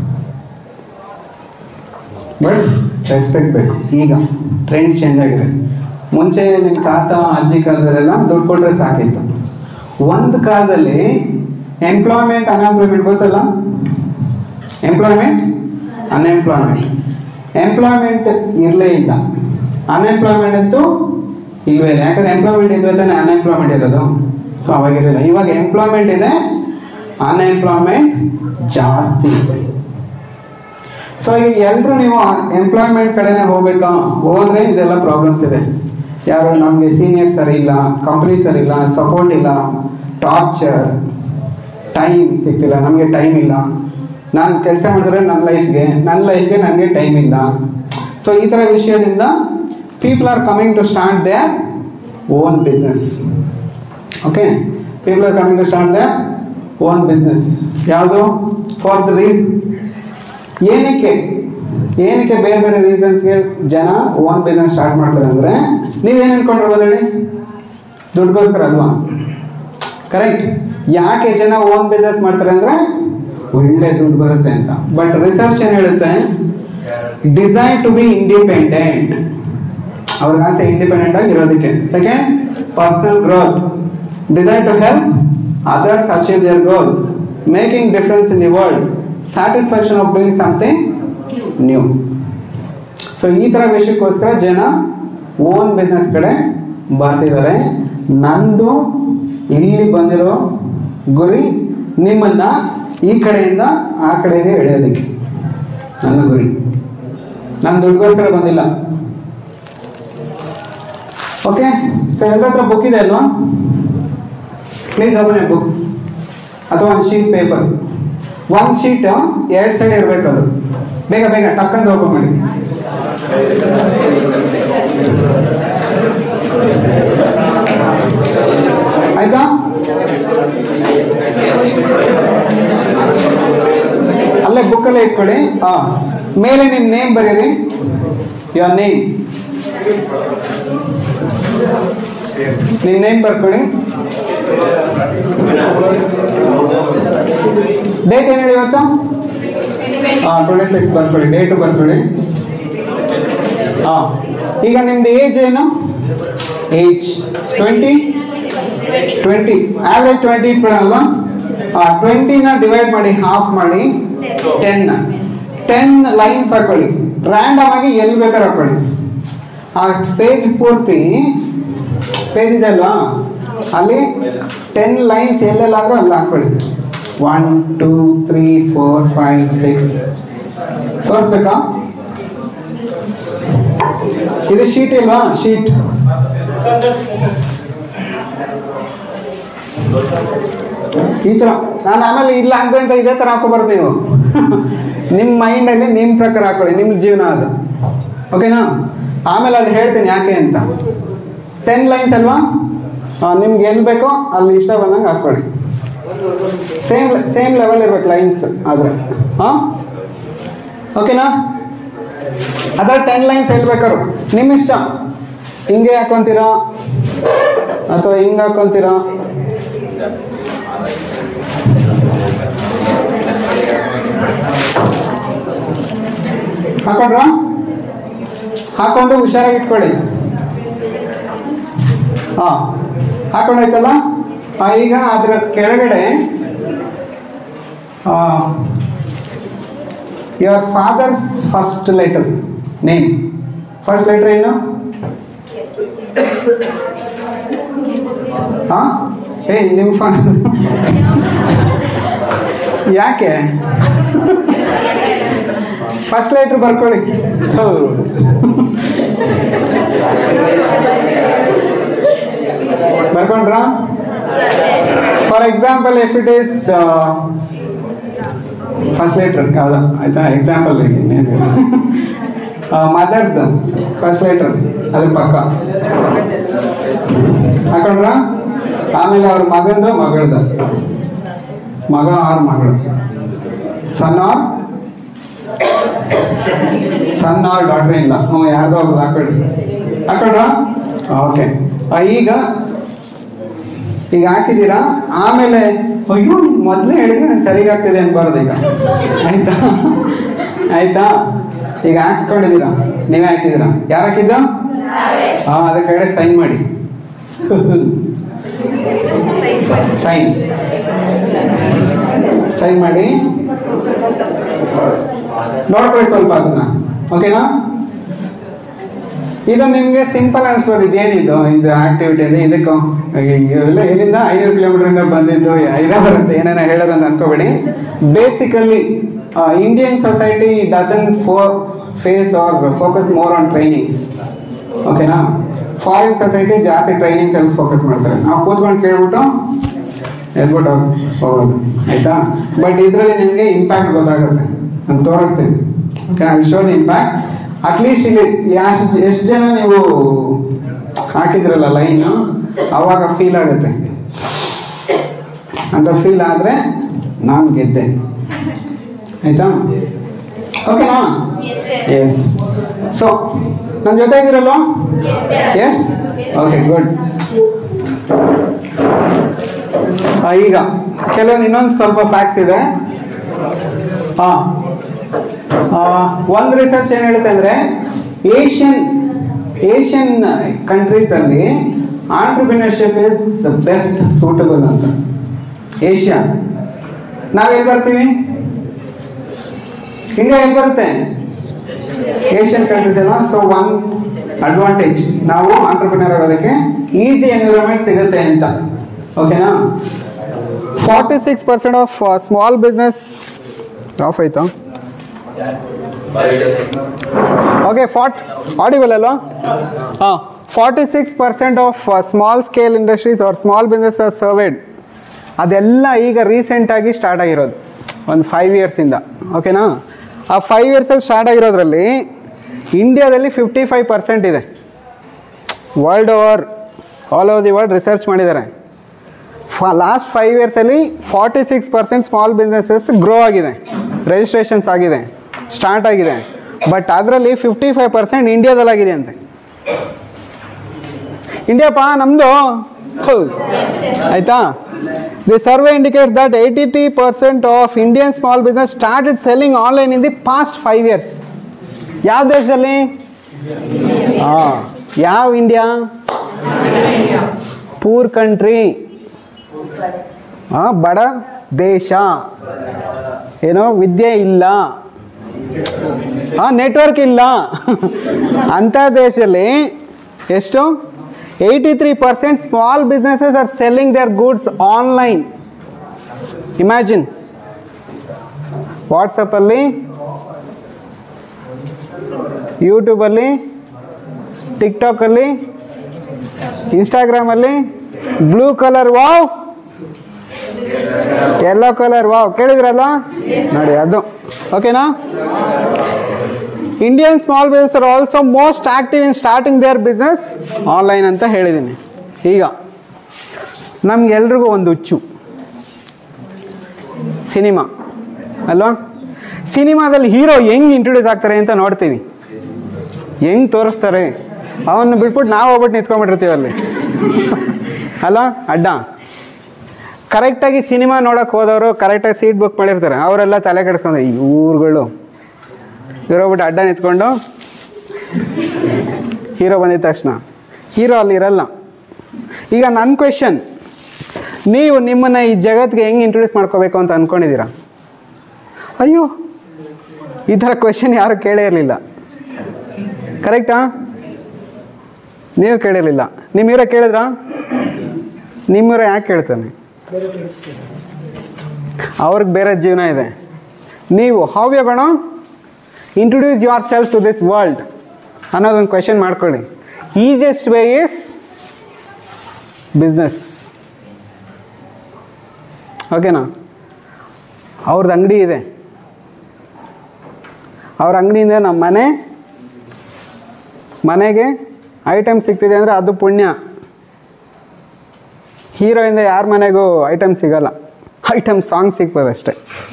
ಬಟ್ ರೆಸ್ಪೆಕ್ಟ್ ಬೇಕು ಈಗ ಟ್ರೆಂಡ್ ಚೇಂಜ್ ಆಗಿದೆ ಮುಂಚೆ ನಿಮ್ಮ ತಾತ ಅಜ್ಜಿ ಕಾಲದಲ್ಲೆಲ್ಲ ದುಡ್ಡು ಕೊಟ್ರೆ ಸಾಕಿತ್ತು ಒಂದು ಕಾಲದಲ್ಲಿ ಎಂಪ್ಲಾಯ್ಮೆಂಟ್ ಅನ್ಎಂಪ್ಲಾಯ್ಮೆಂಟ್ ಗೊತ್ತಲ್ಲ ಎಂಪ್ಲಾಯ್ಮೆಂಟ್ ಅನ್ಎಂಪ್ಲಾಯ್ಮೆಂಟ್ ಎಂಪ್ಲಾಯ್ಮೆಂಟ್ ಇರಲೇ ಇಲ್ಲ ಅನ್ಎಂಪ್ಲಾಯ್ಮೆಂಟ್ ಅಂತೂ ಇಲ್ವೇ ಇಲ್ಲ ಯಾಕಂದ್ರೆ ಎಂಪ್ಲಾಯ್ಮೆಂಟ್ ಇದ್ರೆ ತಾನೇ ಅನ್ಎಂಪ್ಲಾಯ್ಮೆಂಟ್ ಇರೋದು ಸೊ ಅವಾಗಿರಲಿಲ್ಲ ಇವಾಗ ಎಂಪ್ಲಾಯ್ಮೆಂಟ್ ಇದೆ ಅನ್ಎಂಪ್ಲಾಯ್ಮೆಂಟ್ ಜಾಸ್ತಿ ಇದೆ ಸೊ ಈಗ ಎಲ್ಲರೂ ನೀವು ಎಂಪ್ಲಾಯ್ಮೆಂಟ್ ಕಡೆನೇ ಹೋಗ್ಬೇಕಾ ಹೋದ್ರೆ ಇದೆಲ್ಲ ಪ್ರಾಬ್ಲಮ್ಸ್ ಇದೆ ಯಾರು ನಮಗೆ ಸೀನಿಯರ್ ಸರಿ ಇಲ್ಲ ಕಂಪ್ನಿ ಸರಿ ಇಲ್ಲ ಸಪೋರ್ಟ್ ಇಲ್ಲ ಟಾರ್ಚರ್ ಟೈಮ್ ಸಿಗ್ತಿಲ್ಲ ನಮಗೆ ಟೈಮ್ ಇಲ್ಲ ನಾನು ಕೆಲಸ ಮಾಡಿದ್ರೆ ನನ್ನ ಲೈಫ್ಗೆ ನನ್ನ ಲೈಫ್ಗೆ ನನಗೆ ಟೈಮ್ ಇಲ್ಲ ಸೊ ಈ ಥರ ವಿಷಯದಿಂದ people are coming to start their own business okay people are coming to start their own business ಯಾವುದು ಫಾರ್ ದ ರೀಸ್ ಏನಕ್ಕೆ ಏನಕ್ಕೆ ಬೇರೆ ಬೇರೆ ರೀಸನ್ಸ್ಗೆ ಜನ ಓನ್ ಬಿಸ್ನೆಸ್ ಸ್ಟಾರ್ಟ್ ಮಾಡ್ತಾರೆ ಅಂದರೆ ನೀವೇನು ಅನ್ಕೊಂಡಿರ್ಬೋದು ಹೇಳಿ ದುಡ್ಡುಗೋಸ್ಕರ ಅಲ್ವಾ ಕರೆಕ್ಟ್ ಯಾಕೆ ಜನ ಓನ್ ಬಿಸ್ನೆಸ್ ಮಾಡ್ತಾರೆ ಅಂದರೆ ಒಳ್ಳೆ ದುಡ್ಡು ಬರುತ್ತೆ ಅಂತ ಬಟ್ ರಿಸರ್ಚ್ ಏನು ಹೇಳುತ್ತೆ ಡಿಸೈನ್ ಟು ಬಿ ಇಂಡಿಪೆಂಡೆಂಟ್ ಅವ್ರಿಗೆ ಆಸೆ ಇಂಡಿಪೆಂಡೆಂಟ್ ಆಗಿ ಇರೋದಕ್ಕೆ second personal growth design to help others achieve their goals making difference in the world satisfaction of doing something new so ಈ ಥರ ವಿಷಯಕ್ಕೋಸ್ಕರ ಜನ ಓನ್ ಬಿಸ್ನೆಸ್ ಕಡೆ ಬರ್ತಿದ್ದಾರೆ ನಂದು ಇಲ್ಲಿ ಬಂದಿರೋ ಗುರಿ ನಿಮ್ಮನ್ನ ಈ ಕಡೆಯಿಂದ ಆ ಕಡೆಗೆ ಎಳೆಯೋದಕ್ಕೆ ನನ್ನ ಗುರಿ ನಾನು ದುಡ್ಗೋಸ್ಕರ ಬಂದಿಲ್ಲ ಓಕೆ ಸೊ ಎಲ್ಲರ ಹತ್ರ ಬುಕ್ ಇದೆ ಅಲ್ವಾ ಪ್ಲೀಸ್ ಓಪನ್ ಎ ಬುಕ್ಸ್ ಅಥವಾ ಒಂದು ಶೀಟ್ ಪೇಪರ್ ಒಂದು ಶೀಟ್ ಎರಡು ಸೈಡ್ ಇರಬೇಕು ಅದು ಬೇಗ ಬೇಗ ಟಕ್ಕಂತ ಓಪನ್ ಮಾಡಿ ಆಯ್ತಾ ಅಲ್ಲೇ ಬುಕ್ಕಲ್ಲೇ ಇಟ್ಕೊಳ್ಳಿ ಹಾ ಮೇಲೆ ನಿಮ್ಮ ನೇಮ್ ಬರೀರಿ ಯೋರ್ ನೇಮ್ ನಿಮ್ಮ ನೇಮ್ ಬರ್ಕೊಳ್ಳಿ ಡೇಟ್ ಏನು ಹೇಳಿ ಇವತ್ತು ಹಾಂ ಟ್ವೆಂಟಿ ಸಿಕ್ಸ್ ಬರ್ಕೊಳ್ಳಿ ಡೇಟು ಬರ್ಕೊಳ್ಳಿ ಹಾಂ ಈಗ ನಿಮ್ದು ಏಜ್ ಏನು age twenty twenty average twenty ಇಟ್ಬಿಡೋಣಲ್ವಾ ಹಾಂ ಟ್ವೆಂಟಿನ ಡಿವೈಡ್ ಮಾಡಿ ಹಾಫ್ ಮಾಡಿ ಟೆನ್ ಟೆನ್ ಲೈನ್ಸ್ ಹಾಕೊಳ್ಳಿ ರ್ಯಾಂಡಮ್ ಆಗಿ ಎಲ್ಲಿ ಬೇಕಾದ್ರೆ ಹಾಕೊಳ್ಳಿ ಆ ಪೇಜ್ ಪೂರ್ತಿ ಪೇಜ್ ಇದೆ ಅಲ್ವಾ ಅಲ್ಲಿ ಟೆನ್ ಲೈನ್ಸ್ ಎಲ್ಲೆಲ್ಲಾದ್ರೂ ಅಲ್ಲಿ ಹಾಕೊಳ್ಳಿ one two three four five six ತೋರಿಸ್ಬೇಕಾ ಇದು ಶೀಟ್ ಇಲ್ವಾ ಶೀಟ್ ಈ ಥರ ನಾನು ಆಮೇಲೆ ಇಲ್ಲ ಅಂತ ಅಂತ ಇದೇ ಥರ ಹಾಕೋಬಾರ್ದು ನೀವು ನಿಮ್ಮ ಮೈಂಡಲ್ಲಿ ನಿಮ್ಮ ಪ್ರಕಾರ ಹಾಕೊಳ್ಳಿ ನಿಮ್ಮ ಜೀವನ ಅದು ಓಕೆನಾ ಆಮೇಲೆ ಅದು ಹೇಳ್ತೀನಿ ಯಾಕೆ ಅಂತ ಟೆನ್ ಲೈನ್ಸ್ ಅಲ್ವಾ ನಿಮ್ಗೆ ಎಲ್ಲಿ ಬೇಕೋ ಅಲ್ಲಿ ಇಷ್ಟ ಬಂದಂಗೆ ಹಾಕ್ಕೊಳ್ಳಿ ಸೇಮ್ ಸೇಮ್ ಲೆವೆಲ್ ಇರ್ಬೇಕು ಲೈನ್ಸ್ ಆದರೆ ಹಾಂ ಓಕೆನಾ ಆ ಥರ ಟೆನ್ ಲೈನ್ಸ್ ಹೇಳ್ಬೇಕಾರು ನಿಮ್ಮ ಇಷ್ಟ ಹಿಂಗೆ ಹಾಕೊಂತೀರಾ ಅಥವಾ ಹಿಂಗೆ ಹಾಕೊಂತೀರಾ ಹಾಕೊಂಡ್ರಾ ಹಾಕೊಂಡು ಹುಷಾರಾಗಿ ಇಟ್ಕೊಳ್ಳಿ ಹಾ ಹಾಕೊಂಡಾಯ್ತಲ್ಲ ಆ, ಈಗ ಅದರ ಕೆಳಗಡೆ your father's first letter name first letter ಏನು ಹಾ ಏ ನಿಮ್ಮ ಫಾ ಯಾಕೆ ಫಸ್ಟ್ ಲೆಟ್ರ್ ಬರ್ಕೊಳ್ಳಿ ಹೌದು ಬರ್ಕೊಂಡ್ರಾ for example if it is first letter ಯಾವ್ದ ಆಯ್ತಾ ಎಕ್ಸಾಂಪಲ್ ಇನ್ನೇನು ಮದರ್ದು ಫಸ್ಟ್ ಲೆಟ್ರ್ ಅದ್ರ ಪಕ್ಕ ಹಾಕೊಂಡ್ರ ಆಮೇಲೆ ಅವ್ರ ಮಗಂದು ಮಗಳದು ಮಗ ಆರ್ ಮಗಳು ಸನ್ ಆರ್ ಸನ್ ಆರ್ ಡಾಟ್ರ್ ಇಲ್ಲ ಹ್ಞೂ ಯಾರ್ದೋ ಒಬ್ರು ಹಾಕೊಳ್ಳಿ ಹಾಕೊಂಡ್ರ ಓಕೆ ಈಗ ಈಗ ಹಾಕಿದ್ದೀರಾ ಆಮೇಲೆ ಅಯ್ಯೋ ಮೊದಲೇ ಹೇಳಿದ್ರೆ ನಾನು ಸರಿಗಾಗ್ತಿದೆ ಅನ್ಬಾರ್ದು ಈಗ ಆಯ್ತಾ ಆಯ್ತಾ ಈಗ ಹಾಕ್ಸ್ಕೊಂಡಿದ್ದೀರಾ ನೀವೇ ಹಾಕಿದ್ದೀರಾ ಯಾರು ಹಾಕಿದ್ದು ಹಾಂ ಅದಕ್ಕೆ ಕಡೆ ಸೈನ್ ಮಾಡಿ ಸೈನ್ ಸೈನ್ ಮಾಡಿ ನೋಡ್ಕೊಳ್ಳಿ ಸ್ವಲ್ಪ ಅದನ್ನ ಓಕೆನಾ ಇದು ನಿಮಗೆ ಸಿಂಪಲ್ ಅನ್ಸ್ಬೋದು ಇದೇನಿದು ಇದು ಆಕ್ಟಿವಿಟಿ ಇದೆ ಇದಕ್ಕೆ ಇವೆಲ್ಲ ಎಲ್ಲಿಂದ ಐನೂರು ಕಿಲೋಮೀಟರ್ ಬಂದಿದ್ದು ಐದೇ ಬರುತ್ತೆ ಏನೇನೋ ಹೇಳೋರು ಅಂತ ಅನ್ಕೋಬೇಡಿ basically Indian society doesn't for face are focus more on trainings ಓಕೆನಾ ಫಾರಿನ್ ಸೊಸೈಟಿ ಜಾಸ್ತಿ ಟ್ರೈನಿಂಗ್ಸ್ ಅಲ್ಲಿ ಫೋಕಸ್ ಮಾಡ್ತಾರೆ ನಾವು ಕೂತ್ಕೊಂಡು ಕೇಳ್ಬಿಟ್ಟು ಎದ್ಬಿಟ್ಟು ಹೋಗೋದು ಆಯ್ತಾ ಬಟ್ ಇದರಲ್ಲಿ ನಿಮಗೆ ಇಂಪ್ಯಾಕ್ಟ್ ಗೊತ್ತಾಗುತ್ತೆ ನಾನು ತೋರಿಸ್ತೀನಿ ಓಕೆ ನಾನು ಶೋ ಇಂಪ್ಯಾಕ್ಟ್ ಅಟ್ಲೀಸ್ಟ್ ಇಲ್ಲಿ ಎಷ್ಟು ಎಷ್ಟು ಜನ ನೀವು ಹಾಕಿದ್ರಲ್ಲ ಲೈನು ಅವಾಗ ಫೀಲ್ ಆಗುತ್ತೆ ಅಂತ ಫೀಲ್ ಆದರೆ ನಾನು ಗೆದ್ದೆ ಆಯ್ತಾ ಓಕೆನಾ ಎಸ್ ಸೊ ನನ್ನ ಜೊತೆ ಇದ್ದೀರಲ್ವ ಎಸ್ ಓಕೆ ಗುಡ್ ಈಗ ಕೆಲವೊಂದು ಇನ್ನೊಂದು ಸ್ವಲ್ಪ ಫ್ಯಾಕ್ಟ್ಸ್ ಇದೆ ಹಾಂ ಒಂದು ರಿಸರ್ಚ್ ಏನು ಹೇಳುತ್ತೆ ಅಂದರೆ ಏಷ್ಯನ್ ಏಷ್ಯನ್ ಕಂಟ್ರೀಸಲ್ಲಿ ಆಂಟ್ರಪ್ರಿನರ್ಶಿಪ್ ಇಸ್ ಬೆಸ್ಟ್ ಸೂಟಬಲ್ ಅಂತ ಏಷ್ಯಾ ನಾವೆಲ್ಲಿ ಬರ್ತೀವಿ ಇಂಡಿಯಾ ಎಲ್ಲಿ ಬರುತ್ತೆ ಏಷ್ಯನ್ ಕಂಟ್ರೀಸ್ ಎಲ್ಲ ಸೊ ಒನ್ ಅಡ್ವಾಂಟೇಜ್ ನಾವು ಆಂಟ್ರಪ್ರಿನರ್ ಆಗೋದಕ್ಕೆ ಈಸಿ ಎನ್ವಿರಾನ್ಮೆಂಟ್ ಸಿಗುತ್ತೆ ಅಂತ ಓಕೆನಾ forty six percent of small business of ಆಯ್ತಾ ಓಕೆ ಫಾರ್ಟ್ ಆಡಿಬಲ್ ಅಲ್ವಾ ಹಾಂ forty six percent of small scale industries are small business are surveyed ಅದೆಲ್ಲ ಈಗ ರೀಸೆಂಟಾಗಿ ಸ್ಟಾರ್ಟ್ ಆಗಿರೋದು ಒಂದು ಫೈವ್ ಇಯರ್ಸಿಂದ ಓಕೆನಾ ಆ ಫೈವ್ ಇಯರ್ಸಲ್ಲಿ ಸ್ಟಾರ್ಟ್ ಆಗಿರೋದ್ರಲ್ಲಿ ಇಂಡಿಯಾದಲ್ಲಿ ಫಿಫ್ಟಿ ಫೈವ್ ಪರ್ಸೆಂಟ್ ಇದೆ world over all over the world research ಮಾಡಿದ್ದಾರೆ ಫ ಲಾಸ್ಟ್ ಫೈವ್ ಇಯರ್ಸಲ್ಲಿ forty six percent small businesses grow ಆಗಿದೆ ರಿಜಿಸ್ಟ್ರೇಷನ್ಸ್ ಆಗಿದೆ ಸ್ಟಾರ್ಟ್ ಆಗಿದೆ ಬಟ್ ಅದರಲ್ಲಿ ಫಿಫ್ಟಿ ಫೈವ್ ಪರ್ಸೆಂಟ್ ಇಂಡಿಯಾದಲ್ಲಾಗಿದೆ ಅಂತೆ ಇಂಡಿಯಾಪ್ಪ ನಮ್ಮದು ಆಯ್ತಾ the survey indicates that eighty ಟಿ percent of Indian small business started selling online in the past five years ಯಾವ ದೇಶದಲ್ಲಿ ಹಾಂ ಯಾವ ಇಂಡಿಯಾ ಪೂರ್ ಕಂಟ್ರಿ ಹಾಂ ಬಡ ದೇಶ ಏನೋ ವಿದ್ಯೆ ಇಲ್ಲ ಹಾಂ ನೆಟ್ವರ್ಕ್ ಇಲ್ಲ ಅಂಥ ದೇಶದಲ್ಲಿ ಎಷ್ಟು eighty three percent small businesses are selling their goods online imagine ವಾಟ್ಸಪ್ಪಲ್ಲಿ ಯೂಟ್ಯೂಬಲ್ಲಿ ಟಿಕ್ಟಾಕಲ್ಲಿ ಇನ್ಸ್ಟಾಗ್ರಾಮಲ್ಲಿ blue colour wow yellow colour wow ಕೇಳಿದ್ರಲ್ಲ ನೋಡಿ ಅದು ಓಕೆನಾ Indian small business are also most active in starting their business online ಅಂತ ಹೇಳಿದ್ದೀನಿ ಈಗ ನಮ್ಗೆಲ್ರಿಗೂ ಒಂದು ಹುಚ್ಚು ಸಿನಿಮಾ ಅಲ್ವಾ ಸಿನಿಮಾದಲ್ಲಿ ಹೀರೋ ಹೆಂಗೆ ಇಂಟ್ರೊಡ್ಯೂಸ್ ಆಗ್ತಾರೆ ಅಂತ ನೋಡ್ತೀವಿ ಹೆಂಗ್ ತೋರಿಸ್ತಾರೆ ಅವನ್ನ ಬಿಟ್ಬಿಟ್ಟು ನಾವು ಹೋಗ್ಬಿಟ್ಟು ನಿಂತ್ಕೊಂಡ್ಬಿಟ್ಟಿರ್ತೀವಿ ಅಲ್ಲಿ ಅಲ್ಲ ಅಡ್ಡ ಕರೆಕ್ಟಾಗಿ ಸಿನಿಮಾ ನೋಡೋಕೆ ಹೋದವರು ಕರೆಕ್ಟಾಗಿ ಸೀಟ್ ಬುಕ್ ಮಾಡಿರ್ತಾರೆ ಅವರೆಲ್ಲ ತಲೆ ಕೆಡಿಸ್ಕೊಂಡು ಇವ್ರುಗಳು ಇವ್ರು ಹೋಗ್ಬಿಟ್ಟು ಅಡ್ಡ ನಿಂತ್ಕೊಂಡು ಹೀರೋ ಬಂದಿದ ತಕ್ಷಣ ಹೀರೋ ಅಲ್ಲಿ ಇರಲ್ಲ ಈಗ ನನ್ನ ಕ್ವೆಶನ್ ನೀವು ನಿಮ್ಮನ್ನು ಈ ಜಗತ್ತಿಗೆ ಹೆಂಗೆ ಇಂಟ್ರೊಡ್ಯೂಸ್ ಮಾಡ್ಕೋಬೇಕು ಅಂತ ಅಂದ್ಕೊಂಡಿದ್ದೀರಾ ಅಯ್ಯೋ ಈ ಥರ ಕ್ವೆಶನ್ ಯಾರು ಕೇಳೇ ಇರಲಿಲ್ಲ ಕರೆಕ್ಟಾ ನೀವು ಕೇಳಿರಲಿಲ್ಲ ನಿಮ್ಮ ಹೀರೋ ಕೇಳಿದ್ರಾ ನಿಮ್ಮ ಹೀರೋ ಯಾಕೆ ಕೇಳ್ತಾನೆ ಅವ್ರಿಗೆ ಬೇರೆ ಜೀವನ ಇದೆ ನೀವು how you gonna introduce yourself to this world ಅನ್ನೋದೊಂದು ಕ್ವೆಶನ್ ಮಾಡ್ಕೊಳ್ಳಿ ಈಸಿಯೆಸ್ಟ್ ವೇ ಈಸ್ ಬಿಸ್ನೆಸ್ ಓಕೆನಾ ಅವ್ರದ್ದು ಅಂಗಡಿ ಇದೆ ಅವ್ರ ಅಂಗಡಿಯಿಂದ ನಮ್ಮ ಮನೆ ಮನೆಗೆ ಐಟಮ್ ಸಿಗ್ತಿದೆ ಅಂದರೆ ಅದು ಪುಣ್ಯ ಹೀರೋಯಿಂದ ಯಾರ ಮನೆಗೂ ಐಟಮ್ ಸಿಗಲ್ಲ ಐಟಮ್ ಸಾಂಗ್ ಸಿಗ್ಬೋದು ಅಷ್ಟೇ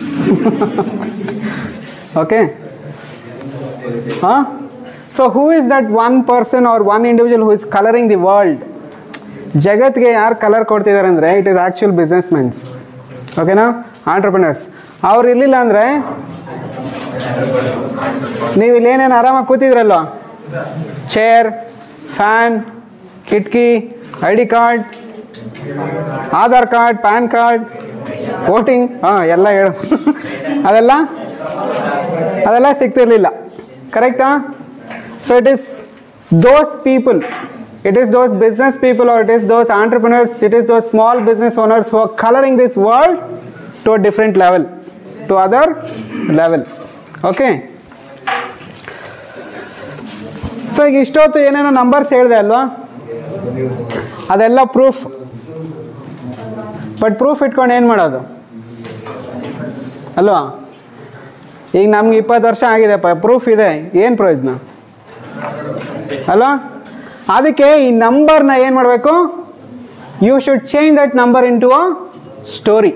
ಓಕೆ ಹಾಂ so who is that one person or one individual who is colouring the world ಜಗತ್ಗೆ ಯಾರು ಕಲರ್ ಕೊಡ್ತಿದ್ದಾರೆ ಅಂದರೆ it is actual business mans ಓಕೆನಾ ಆಂಟ್ರಪ್ರಿನರ್ಸ್ ಅವ್ರು ಇರಲಿಲ್ಲ ಅಂದರೆ ನೀವು ಇಲ್ಲಿ ಏನೇನು ಆರಾಮಾಗಿ ಕೂತಿದ್ರಲ್ವ ಚೇರ್ ಫ್ಯಾನ್ ಕಿಟಕಿ I D card Aadhaar card PAN card voting ಹಾಂ ಎಲ್ಲ ಹೇಳು ಅದೆಲ್ಲ ಅದೆಲ್ಲ ಸಿಗ್ತಿರ್ಲಿಲ್ಲ ಕರೆಕ್ಟಾ so it is those people it is those business people are it is those entrepreneurs it is those small business owners who are colouring this world to a different level to other level okay so ಈಗ ಇಷ್ಟೊತ್ತು ಏನೇನೋ numbers ಹೇಳಿದೆ ಅಲ್ವಾ ಅದೆಲ್ಲ proof but proof ಇಟ್ಕೊಂಡು ಏನು ಮಾಡೋದು ಅಲ್ವಾ ಈಗ ನಮ್ಗೆ ಇಪ್ಪತ್ತು ವರ್ಷ ಆಗಿದೆಪ್ಪ ಪ್ರೂಫ್ ಇದೆ ಏನು ಪ್ರಯೋಜನ ಅಲ್ವಾ ಅದಕ್ಕೆ ಈ ನಂಬರ್ನ ಏನು ಮಾಡಬೇಕು you should change that number into a story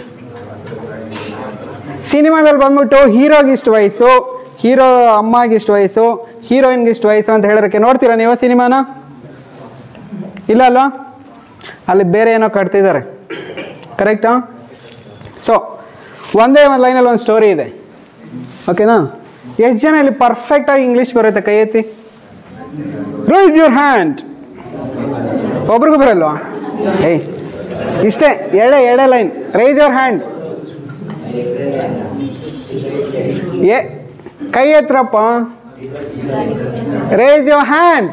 ಸಿನಿಮಾದಲ್ಲಿ ಬಂದ್ಬಿಟ್ಟು ಹೀರೋಗೆ ಇಷ್ಟು ವಯಸ್ಸು ಹೀರೋ ಅಮ್ಮಗೆ ಇಷ್ಟು ವಯಸ್ಸು ಹೀರೋಯಿನ್ಗೆ ಇಷ್ಟು ವಯಸ್ಸು ಅಂತ ಹೇಳೋದಕ್ಕೆ ನೋಡ್ತೀರಾ ನೀವು ಸಿನಿಮಾನ ಇಲ್ಲ ಅಲ್ವಾ ಅಲ್ಲಿ ಬೇರೆ ಏನೋ ಕಟ್ತಿದ್ದಾರೆ ಕರೆಕ್ಟಾ ಸೊ ಒಂದೇ ಒಂದು ಲೈನಲ್ಲಿ ಒಂದು ಸ್ಟೋರಿ ಇದೆ ಓಕೆನಾ ಎಷ್ಟು ಜನ ಇಲ್ಲಿ ಪರ್ಫೆಕ್ಟಾಗಿ ಇಂಗ್ಲೀಷ್ ಬರುತ್ತೆ ಕೈ ಎತ್ತಿ ರೈಸ್ ಯುವರ್ ಹ್ಯಾಂಡ್ ಒಬ್ರಿಗೂ ಬರಲ್ವಾ ಏಯ್ ಇಷ್ಟೇ ಎರಡೇ ಎರಡೇ ಲೈನ್ ರೈಸ್ ಯುವರ್ ಹ್ಯಾಂಡ್ ಏ ಕೈ ಎತ್ರಪ್ಪ ರೇಸ್ ಯುವರ್ ಹ್ಯಾಂಡ್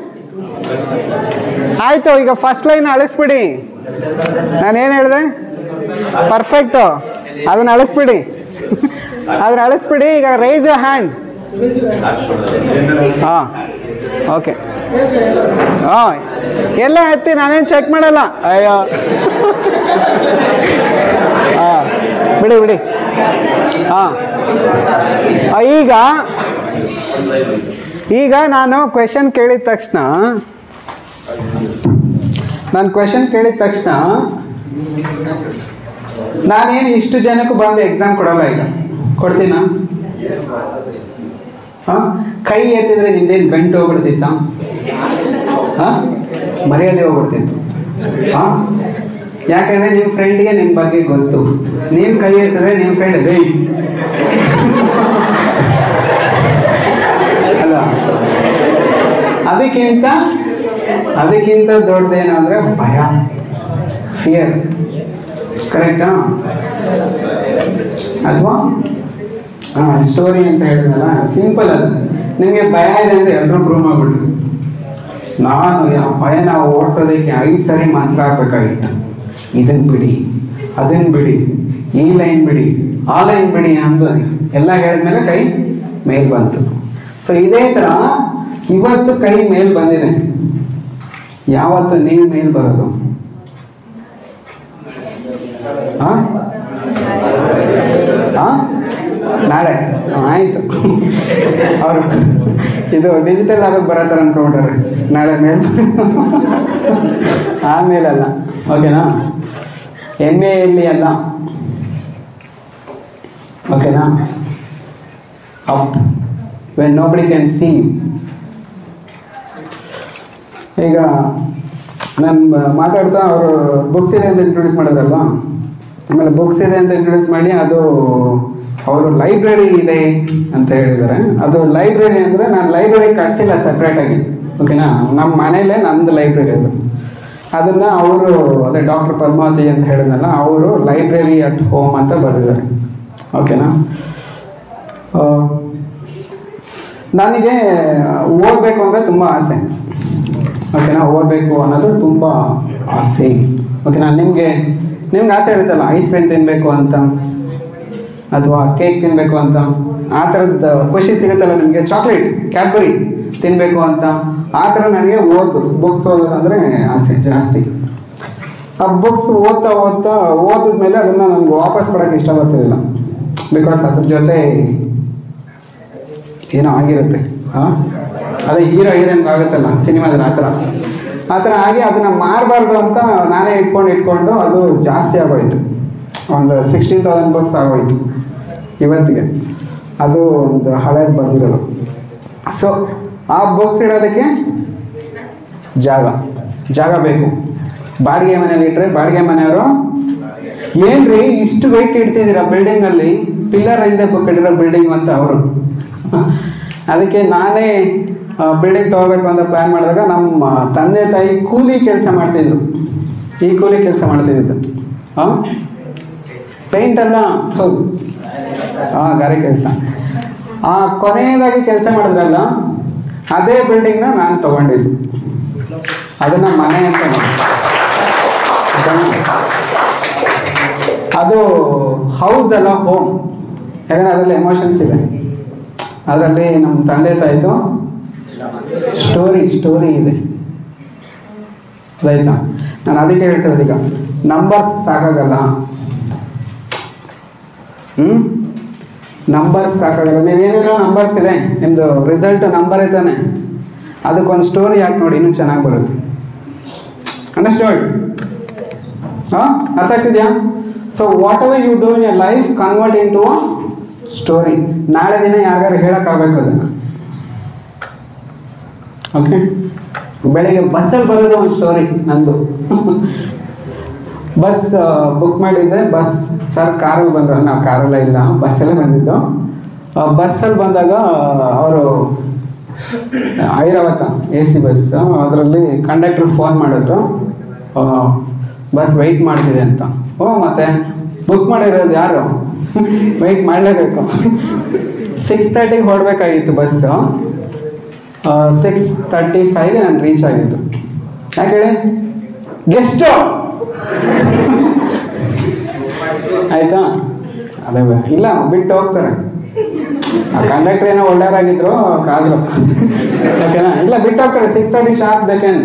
ಆಯ್ತು ಈಗ ಫಸ್ಟ್ ಲೈನ್ ಅಳಿಸ್ಬಿಡಿ ನಾನೇನು ಹೇಳಿದೆ ಪರ್ಫೆಕ್ಟು ಅದನ್ನ ಅಳಿಸ್ಬಿಡಿ ಅದನ್ನ ಅಳಿಸ್ಬಿಡಿ ಈಗ ರೈಸ್ ಯುವರ್ ಹ್ಯಾಂಡ್ ಹಾಂ ಓಕೆ ಹಾಂ ಎಲ್ಲ ಎತ್ತಿ ನಾನೇನು ಚೆಕ್ ಮಾಡಲ್ಲ ಅಯ್ಯೋ ಹಾಂ ಬಿಡಿ ಬಿಡಿ ಹಾಂ ಈಗ ಈಗ ನಾನು ಕ್ವೆಶನ್ ಕೇಳಿದ ತಕ್ಷಣ ನಾನು ಕ್ವೆಶನ್ ಕೇಳಿದ ತಕ್ಷಣ ನಾನೇನು ಇಷ್ಟು ಜನಕ್ಕೂ ಬಂದು ಎಕ್ಸಾಮ್ ಕೊಡಲ್ಲ ಈಗ ಕೊಡ್ತೀನ ಹಾಂ ಕೈ ಎತ್ತಿದ್ರೆ ನಿಂದೇನು ಗಂಟು ಹೋಗ್ಬಿಡ್ತಿತ್ತ ಹಾಂ ಮರ್ಯಾದೆ ಹೋಗ್ಬಿಡ್ತಿತ್ತು ಹಾಂ ಯಾಕಂದ್ರೆ ನಿಮ್ಮ ಫ್ರೆಂಡ್ಗೆ ನಿಮ್ಮ ಬಗ್ಗೆ ಗೊತ್ತು ನೀವು ಕೈ ಎತ್ತಿದ್ರೆ ನಿಮ್ಮ ಫ್ರೆಂಡ್ ರೇ ಅಲ್ಲ ಅದಕ್ಕಿಂತ ಅದಕ್ಕಿಂತ ದೊಡ್ಡದೇನು ಅಂದರೆ ಭಯ ಫಿಯರ್ ಕರೆಕ್ಟಾ ಅಥವಾ ಹಾಂ ಸ್ಟೋರಿ ಅಂತ ಹೇಳಿದ್ನಲ್ಲ ಸಿಂಪಲ್ ಅದು ನಿಮಗೆ ಭಯ ಇದೆ ಅಂತ ಎಲ್ಲರೂ ಪ್ರೂವ್ ಮಾಡ್ಬಿಟ್ರು ನಾನು ಯಾವ ಭಯನ ಓಡಿಸೋದಕ್ಕೆ ಐದು ಸರಿ ಮಂತ್ರ ಹಾಕ್ಬೇಕಾಗಿತ್ತು ಇದನ್ನು ಬಿಡಿ ಅದನ್ನು ಬಿಡಿ ಈ ಲೈನ್ ಬಿಡಿ ಆ ಲೈನ್ ಬಿಡಿ ಅಂತ ಎಲ್ಲ ಹೇಳಿದ್ಮೇಲೆ ಕೈ ಮೇಲ್ ಬಂತು ಸೊ ಇದೇ ಥರ ಇವತ್ತು ಕೈ ಮೇಲ್ ಬಂದಿದೆ ಯಾವತ್ತು ನೀವು ಮೇಲ್ ಬರೋದು ಆ? ಆ? ನಾಳೆ ಹ್ಮ್, ಆಯ್ತು ಅವರು ಇದು ಡಿಜಿಟಲ್ ಆಗೋಕೆ ಬರೋ ಥರ ಅನ್ಕೊಂಬಿಟ್ಟಾರೆ ನಾಳೆ ಮೇಲ್ ಆಮೇಲಲ್ಲ ಓಕೆನಾ ಎಮ್ ಎಲ್ಲಿ ಅಲ್ಲ ಓಕೆನಾ up when nobody can see you ಈಗ ನಾನು ಮಾತಾಡ್ತಾ ಅವರು ಬುಕ್ಸ್ ಇದೆ ಅಂತ ಇಂಟ್ರೊಡ್ಯೂಸ್ ಮಾಡಿದ್ರಲ್ವ ಆಮೇಲೆ ಬುಕ್ಸ್ ಇದೆ ಅಂತ ಇಂಟ್ರೊಡ್ಯೂಸ್ ಮಾಡಿ ಅದು ಅವರು ಲೈಬ್ರರಿ ಇದೆ ಅಂತ ಹೇಳಿದ್ದಾರೆ ಅದು ಲೈಬ್ರರಿ ಅಂದರೆ ನಾನು ಲೈಬ್ರರಿ ಕಟ್ಸಿಲ್ಲ ಸಪ್ರೇಟಾಗಿ ಓಕೆನಾ ನಮ್ಮ ಮನೇಲೇ ನಂದು ಲೈಬ್ರರಿ ಅದು ಅದನ್ನು ಅವರು ಅದೇ ಡಾಕ್ಟರ್ ಪದ್ಮಾವತಿ ಅಂತ ಹೇಳಿದ್ನಲ್ಲ ಅವರು ಲೈಬ್ರರಿ ಅಟ್ ಹೋಮ್ ಅಂತ ಬರೆದಿದ್ದಾರೆ ಓಕೆನಾ ಆ, ನನಗೆ ಓದಬೇಕು ಅಂದರೆ ತುಂಬ ಆಸೆ ಓಕೆನಾ ಓದಬೇಕು ಅನ್ನೋದು ತುಂಬ ಆಸೆ ಓಕೆನಾ ನಿಮಗೆ ನಿಮ್ಗೆ ಆಸೆ ಇರುತ್ತಲ್ಲ ಐಸ್ ಕ್ರೀಮ್ ತಿನ್ನಬೇಕು ಅಂತ ಅಥವಾ ಕೇಕ್ ತಿನ್ನಬೇಕು ಅಂತ ಆ ಥರದ್ದು ಖುಷಿ ಸಿಗುತ್ತಲ್ಲ ನಿಮಗೆ ಚಾಕ್ಲೇಟ್ ಕ್ಯಾಡ್ಬರಿ ತಿನ್ನಬೇಕು ಅಂತ ಆ ಥರ ನನಗೆ ಓದು ಬುಕ್ಸ್ ಓದೋದಂದರೆ ಆಸೆ ಜಾಸ್ತಿ ಆ ಬುಕ್ಸ್ ಓದ್ತಾ ಓದ್ತಾ ಓದಿದ್ಮೇಲೆ ಅದನ್ನು ನನಗೆ ವಾಪಸ್ ಕೊಡೋಕ್ಕೆ ಇಷ್ಟಪಡ್ತಿರಲಿಲ್ಲ ಬಿಕಾಸ್ ಅದ್ರ ಜೊತೆ ಏನೋ ಆಗಿರುತ್ತೆ ಹಾಂ ಅದೇ ಹೀರೋ ಹೀರೋಯಿನ್ಗೆ ಆಗುತ್ತಲ್ಲ ಸಿನಿಮಾದಲ್ಲಿ ಆ ಥರ ಆ ಥರ ಆಗಿ ಅದನ್ನು ಮಾರಬಾರ್ದು ಅಂತ ನಾನೇ ಇಟ್ಕೊಂಡು ಇಟ್ಕೊಂಡು ಅದು ಜಾಸ್ತಿ ಆಗೋಯ್ತು ಒಂದು ಸಿಕ್ಸ್ಟೀನ್ ತೌಸಂಡ್ ಬುಕ್ಸ್ ಆಗೋಯ್ತು ಇವತ್ತಿಗೆ ಅದು ಒಂದು ಹಳೇದು ಬಂದಿರೋದು ಸೊ ಆ ಬುಕ್ಸ್ ಇಡೋದಕ್ಕೆ ಜಾಗ ಜಾಗ ಬೇಕು ಬಾಡಿಗೆ ಮನೇಲಿ ಇಟ್ಟರೆ ಬಾಡಿಗೆ ಮನೆಯವರು ಏನ್ರಿ ಇಷ್ಟು ವೆಯ್ಟ್ ಇಡ್ತಿದ್ದೀರಾ ಬಿಲ್ಡಿಂಗಲ್ಲಿ ಪಿಲ್ಲರ್ ಇಲ್ಲದೆ ಕಟ್ಟಿರೋ ಬಿಲ್ಡಿಂಗ್ ಅಂತ ಅವರು ಅದಕ್ಕೆ ನಾನೇ ಬಿಲ್ಡಿಂಗ್ ತಗೋಬೇಕು ಅಂತ ಪ್ಲ್ಯಾನ್ ಮಾಡಿದಾಗ ನಮ್ಮ ತಂದೆ ತಾಯಿ ಕೂಲಿ ಕೆಲಸ ಮಾಡ್ತಿದ್ರು ಈ ಕೂಲಿ ಕೆಲಸ ಮಾಡ್ತಿದ್ದು ಹಾಂ ಪೇಂಟ್ ಅಲ್ಲ ಹೌದು ಹಾಂ ಗಾರೆ ಕೆಲಸ ಆ ಕೊನೆಯದಾಗಿ ಕೆಲಸ ಮಾಡಿದ್ರಲ್ಲ ಅದೇ ಬಿಲ್ಡಿಂಗ್ನ ನಾನು ತಗೊಂಡಿದ್ದು ಅದನ್ನ ಮನೆ ಅಂತ ಮಾಡಿ. ಅದು ಹೌಸ್ ಅಲ್ಲ ಹೋಮ್ ಯಾಕಂದ್ರೆ ಅದರಲ್ಲಿ ಎಮೋಷನ್ಸ್ ಇದೆ ಅದರಲ್ಲಿ ನಮ್ಮ ತಂದೆ ತಾಯಿದು ಸ್ಟೋರಿ ಸ್ಟೋರಿ ಇದೆ ಆಯ್ತಾ ನಾನು ಅದಕ್ಕೆ ಹೇಳ್ತಿರೋದು ಈಗ ನಂಬರ್ಸ್ ಸಾಕಾಗಲ್ಲ ಹ್ಞೂ ನಂಬರ್ಸ್ ಸಾಕಾಗಲ್ಲ ನೀವೇನೇನೋ ನಂಬರ್ಸ್ ಇದೆ ನಿಮ್ಮದು ರಿಸಲ್ಟ್ ನಂಬರ್ ಐತಾನೆ ಅದಕ್ಕೊಂದು ಸ್ಟೋರಿ ಹಾಕಿ ನೋಡಿ ಇನ್ನೂ ಚೆನ್ನಾಗಿ ಬರುತ್ತೆ ಅಂಡರ್ಸ್ಟ್ಯಾಂಡ್ ಹಾಂ ಅರ್ಥ ಆಗ್ತಿದ್ಯಾ so whatever you do in your life convert into a story ನಾಳೆ ದಿನ ಯಾರಿಗಾರು ಹೇಳೋಕ್ಕಾಗಬೇಕು ಅದನ್ನು ಓಕೆ ಬೆಳಗ್ಗೆ ಬಸ್ಸಲ್ಲಿ ಬರೋದು ಒಂದು ಸ್ಟೋರಿ ನಂದು ಬಸ್ ಬುಕ್ ಮಾಡಿದ್ದೆ ಬಸ್ ಸರ್ ಕಾರಲ್ಲಿ ಬಂದರು ನಾವು ಕಾರಲ್ಲ ಇಲ್ಲ ಬಸ್ಸಲ್ಲೇ ಬಂದಿದ್ದು ಬಸ್ಸಲ್ಲಿ ಬಂದಾಗ ಅವರು ಐರಾವತ ಎ ಸಿ ಬಸ್ ಅದರಲ್ಲಿ ಕಂಡಕ್ಟರ್ ಫೋನ್ ಮಾಡಿದ್ರು ಬಸ್ ವೆಯ್ಟ್ ಮಾಡ್ತಿದೆ ಅಂತ ಓ ಮತ್ತೆ ಬುಕ್ ಮಾಡಿರೋದು ಯಾರು ವೆಯ್ಟ್ ಮಾಡಲೇಬೇಕು ಸಿಕ್ಸ್ ತರ್ಟಿಗೆ ಹೊರಡ್ಬೇಕಾಗಿತ್ತು ಬಸ್ಸು ಸಿಕ್ಸ್ ತರ್ಟಿ ಫೈವ್ಗೆ ನಾನು ರೀಚ್ ಆಗಿದ್ದು ಯಾಕೆ ಹೇಳಿ ಗೆಸ್ಟು ಆಯ್ತಾ ಅದೇ ಬ- ಇಲ್ಲ ಬಿಟ್ಟು ಹೋಗ್ತಾರೆ ಆ ಕಂಡಕ್ಟರ್ ಏನೋ ಒಳ್ಳೆಯವರಾಗಿದ್ರು ಕಾದ್ರು ಓಕೆನಾ ಇಲ್ಲ ಬಿಟ್ಟು ಹೋಗ್ತಾರೆ ಸಿಕ್ಸ್ ತರ್ಟಿ ಶಾರ್ಪ್ ಬೇಕೇನು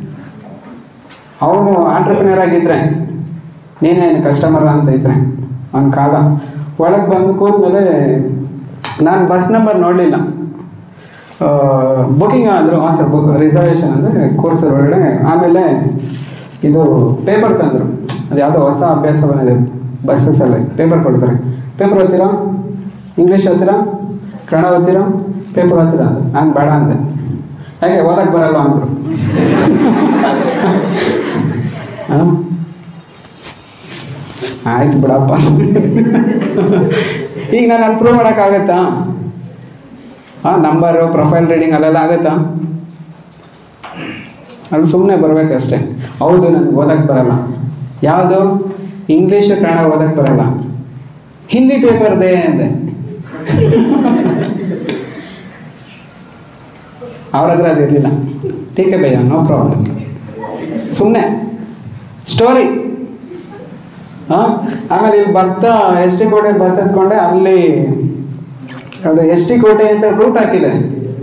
ಅವನು ಆಂಟ್ರಪ್ರಿನರ್ ಆಗಿದ್ರೆ ನೀನೇನು ಕಸ್ಟಮರ್ ಅಂತ ಇದ್ರೆ ಅವ್ನ ಕಾಲ ಒಳಗೆ ಬಂದು ಕೂತ್ಮೇಲೆ ನಾನು ಬಸ್ ನಂಬರ್ ನೋಡಲಿಲ್ಲ ಬುಕಿಂಗ್ ಆದರು ಹಾಂ ಸರ್ ಬುಕ್ ರಿಸರ್ವೇಷನ್ ಅಂದರೆ ಕೋರ್ಸರ್ ಒಳಗಡೆ ಆಮೇಲೆ ಇದು ಪೇಪರ್ ತಂದರು ಅದು ಯಾವುದೋ ಹೊಸ ಅಭ್ಯಾಸ ಬಂದಿದೆ ಬಸ್ಸಲ್ಲಿ ಪೇಪರ್ ಕೊಡ್ತಾರೆ ಪೇಪರ್ ಓದ್ತೀರಾ ಇಂಗ್ಲೀಷ್ ಓದ್ತೀರಾ ಕನ್ನಡ ಓದ್ತೀರಾ ಪೇಪರ್ ಓದ್ತೀರಾ ಅಂದೆ ನಾನು ಬೇಡ ಅಂದೆ ಯಾಕೆ ಓದಕ್ಕೆ ಬರಲ್ಲ ಅಂದರು ಹಾಂ ಆಯ್ತು ಬಿಡಪ್ಪ ಈಗ ನಾನು ಅಲ್ಲಿ ಪ್ರೂವ್ ಮಾಡೋಕ್ಕಾಗತ್ತಾ ಹಾಂ ನಂಬರು ಪ್ರೊಫೈಲ್ ರೀಡಿಂಗ್ ಅಲ್ಲೆಲ್ಲ ಆಗುತ್ತಾ ಅಲ್ಲಿ ಸುಮ್ಮನೆ ಬರಬೇಕಷ್ಟೆ ಹೌದು ನನಗೆ ಓದಕ್ಕೆ ಬರಲ್ಲ ಯಾವುದು ಇಂಗ್ಲೀಷು ಕನ್ನಡ ಓದಕ್ಕೆ ಬರಲ್ಲ ಹಿಂದಿ ಪೇಪರ್ದೇ ಅಂದೆ ಅವ್ರ ಹತ್ರ ಅದು ಇರಲಿಲ್ಲ ಟೀಕೆ ಭಯ್ಯ ನೋ ಪ್ರಾಬ್ಲಮ್ ಸುಮ್ಮನೆ ಸ್ಟೋರಿ ಹಾಂ ಆಮೇಲೆ ಇಲ್ಲಿ ಬರ್ತಾ ಎಸ್ ಟಿ ಕೋಟೆ ಬಸ್ ಎತ್ಕೊಂಡೆ ಅಲ್ಲಿ ಅದು ಎಸ್ ಟಿ ಕೋಟೆ ಅಂತ ರೂಟ್ ಹಾಕಿದೆ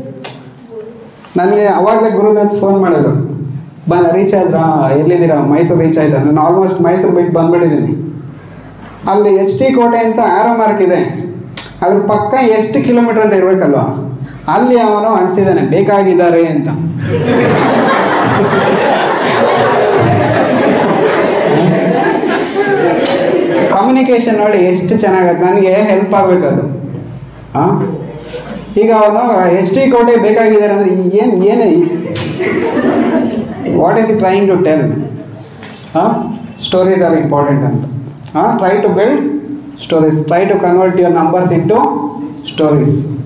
ನನಗೆ ಅವಾಗಲೇ ಗುರುದತ್ ಫೋನ್ ಮಾಡಿದ್ರು ಬ ರೀಚ್ ಆದ್ರಾ ಎಲ್ಲಿದ್ದೀರಾ ಮೈಸೂರು ರೀಚ್ ಆಯ್ತಾ ನಾನು ಆಲ್ಮೋಸ್ಟ್ ಮೈಸೂರು ಬಿಟ್ಟು ಬಂದ್ಬಿಟ್ಟಿದ್ದೀನಿ ಅಲ್ಲಿ ಎಸ್ ಟಿ ಕೋಟೆ ಅಂತ ಆರೋ ಮಾರ್ಕ್ ಇದೆ ಅದ್ರ ಪಕ್ಕ ಎಷ್ಟು ಕಿಲೋಮೀಟರ್ ಅಂತ ಇರಬೇಕಲ್ವಾ ಅಲ್ಲಿ ಅವನು ಅನಿಸಿದ್ದಾನೆ ಬೇಕಾಗಿದ್ದಾರೆ ಅಂತ ಕಮ್ಯುನಿಕೇಶನ್ ನೋಡಿ ಎಷ್ಟು ಚೆನ್ನಾಗತ್ತೆ ನನಗೆ ಹೆಲ್ಪ್ ಆಗಬೇಕದು ಹಾಂ ಈಗ ಅವನು ಎಚ್ ಡಿ ಕೋಟೆ ಬೇಕಾಗಿದ್ದಾರೆ ಅಂದರೆ ಏನು ಏನೇ what is he trying to tell stories are important ಅಂತ try to build stories try to convert your numbers into stories